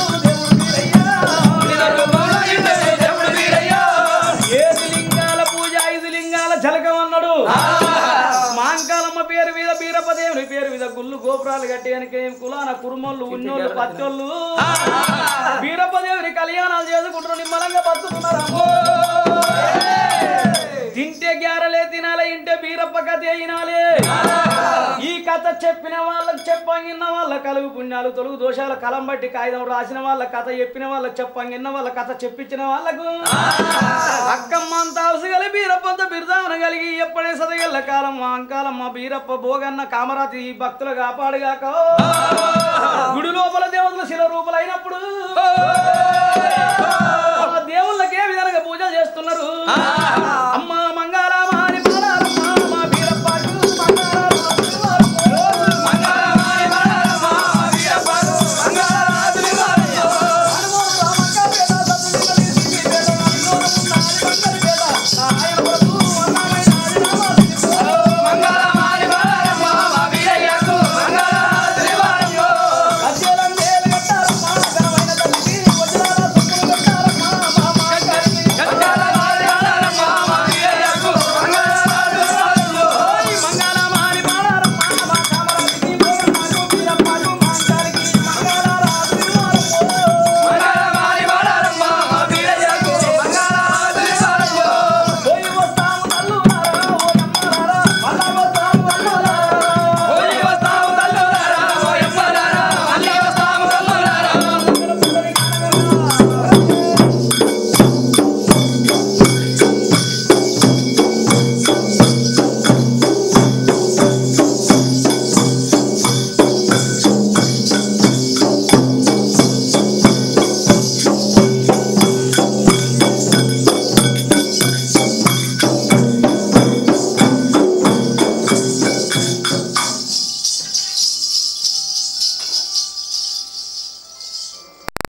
దేవుడు వీరయ్య ఏడు లింగాల పూజ ఐదు లింగాల జలకం అన్నాడు మాంకాలమ్మ పేరు మీద బీరపదేవుని పేరు మీద గుళ్ళు గోపురాలు కట్టేయడానికి కులాన కురుమోళ్ళు ఉన్నోళ్ళు పచ్చోళ్ళు బీరప్పదేవుని కళ్యాణాలు చేసుకుంటున్నారు నిమ్మలంగా బతుకుతున్నారు అమ్మో. తింటే గ్యారలే తినాలి ఇంటే బీరప్ప కథ అయినాలే ఈ కథ చెప్పిన వాళ్ళకి చెప్పంగిన్న వాళ్ళ కలుగు పుణ్యాలు తొలుగు దోషాల కలం బట్టి కాగితం రాసిన వాళ్ళ కథ చెప్పిన వాళ్ళకి చెప్పంగిన్న వాళ్ళ కథ చెప్పించిన వాళ్ళకు అక్కమ్మ అంత అవసగలి బీరప్పంత బిరుదాన కలిగి ఎప్పుడే సదగల్ల కాలం అంకాలమ్మ బీరప్ప భోగన్న కామరాతి ఈ భక్తులు కాపాడుగాక గుడి లోపల దేవతలు శిల రూపులైనప్పుడు ఆ దేవుళ్ళకి ఏ విధంగా పూజ చేస్తున్నారు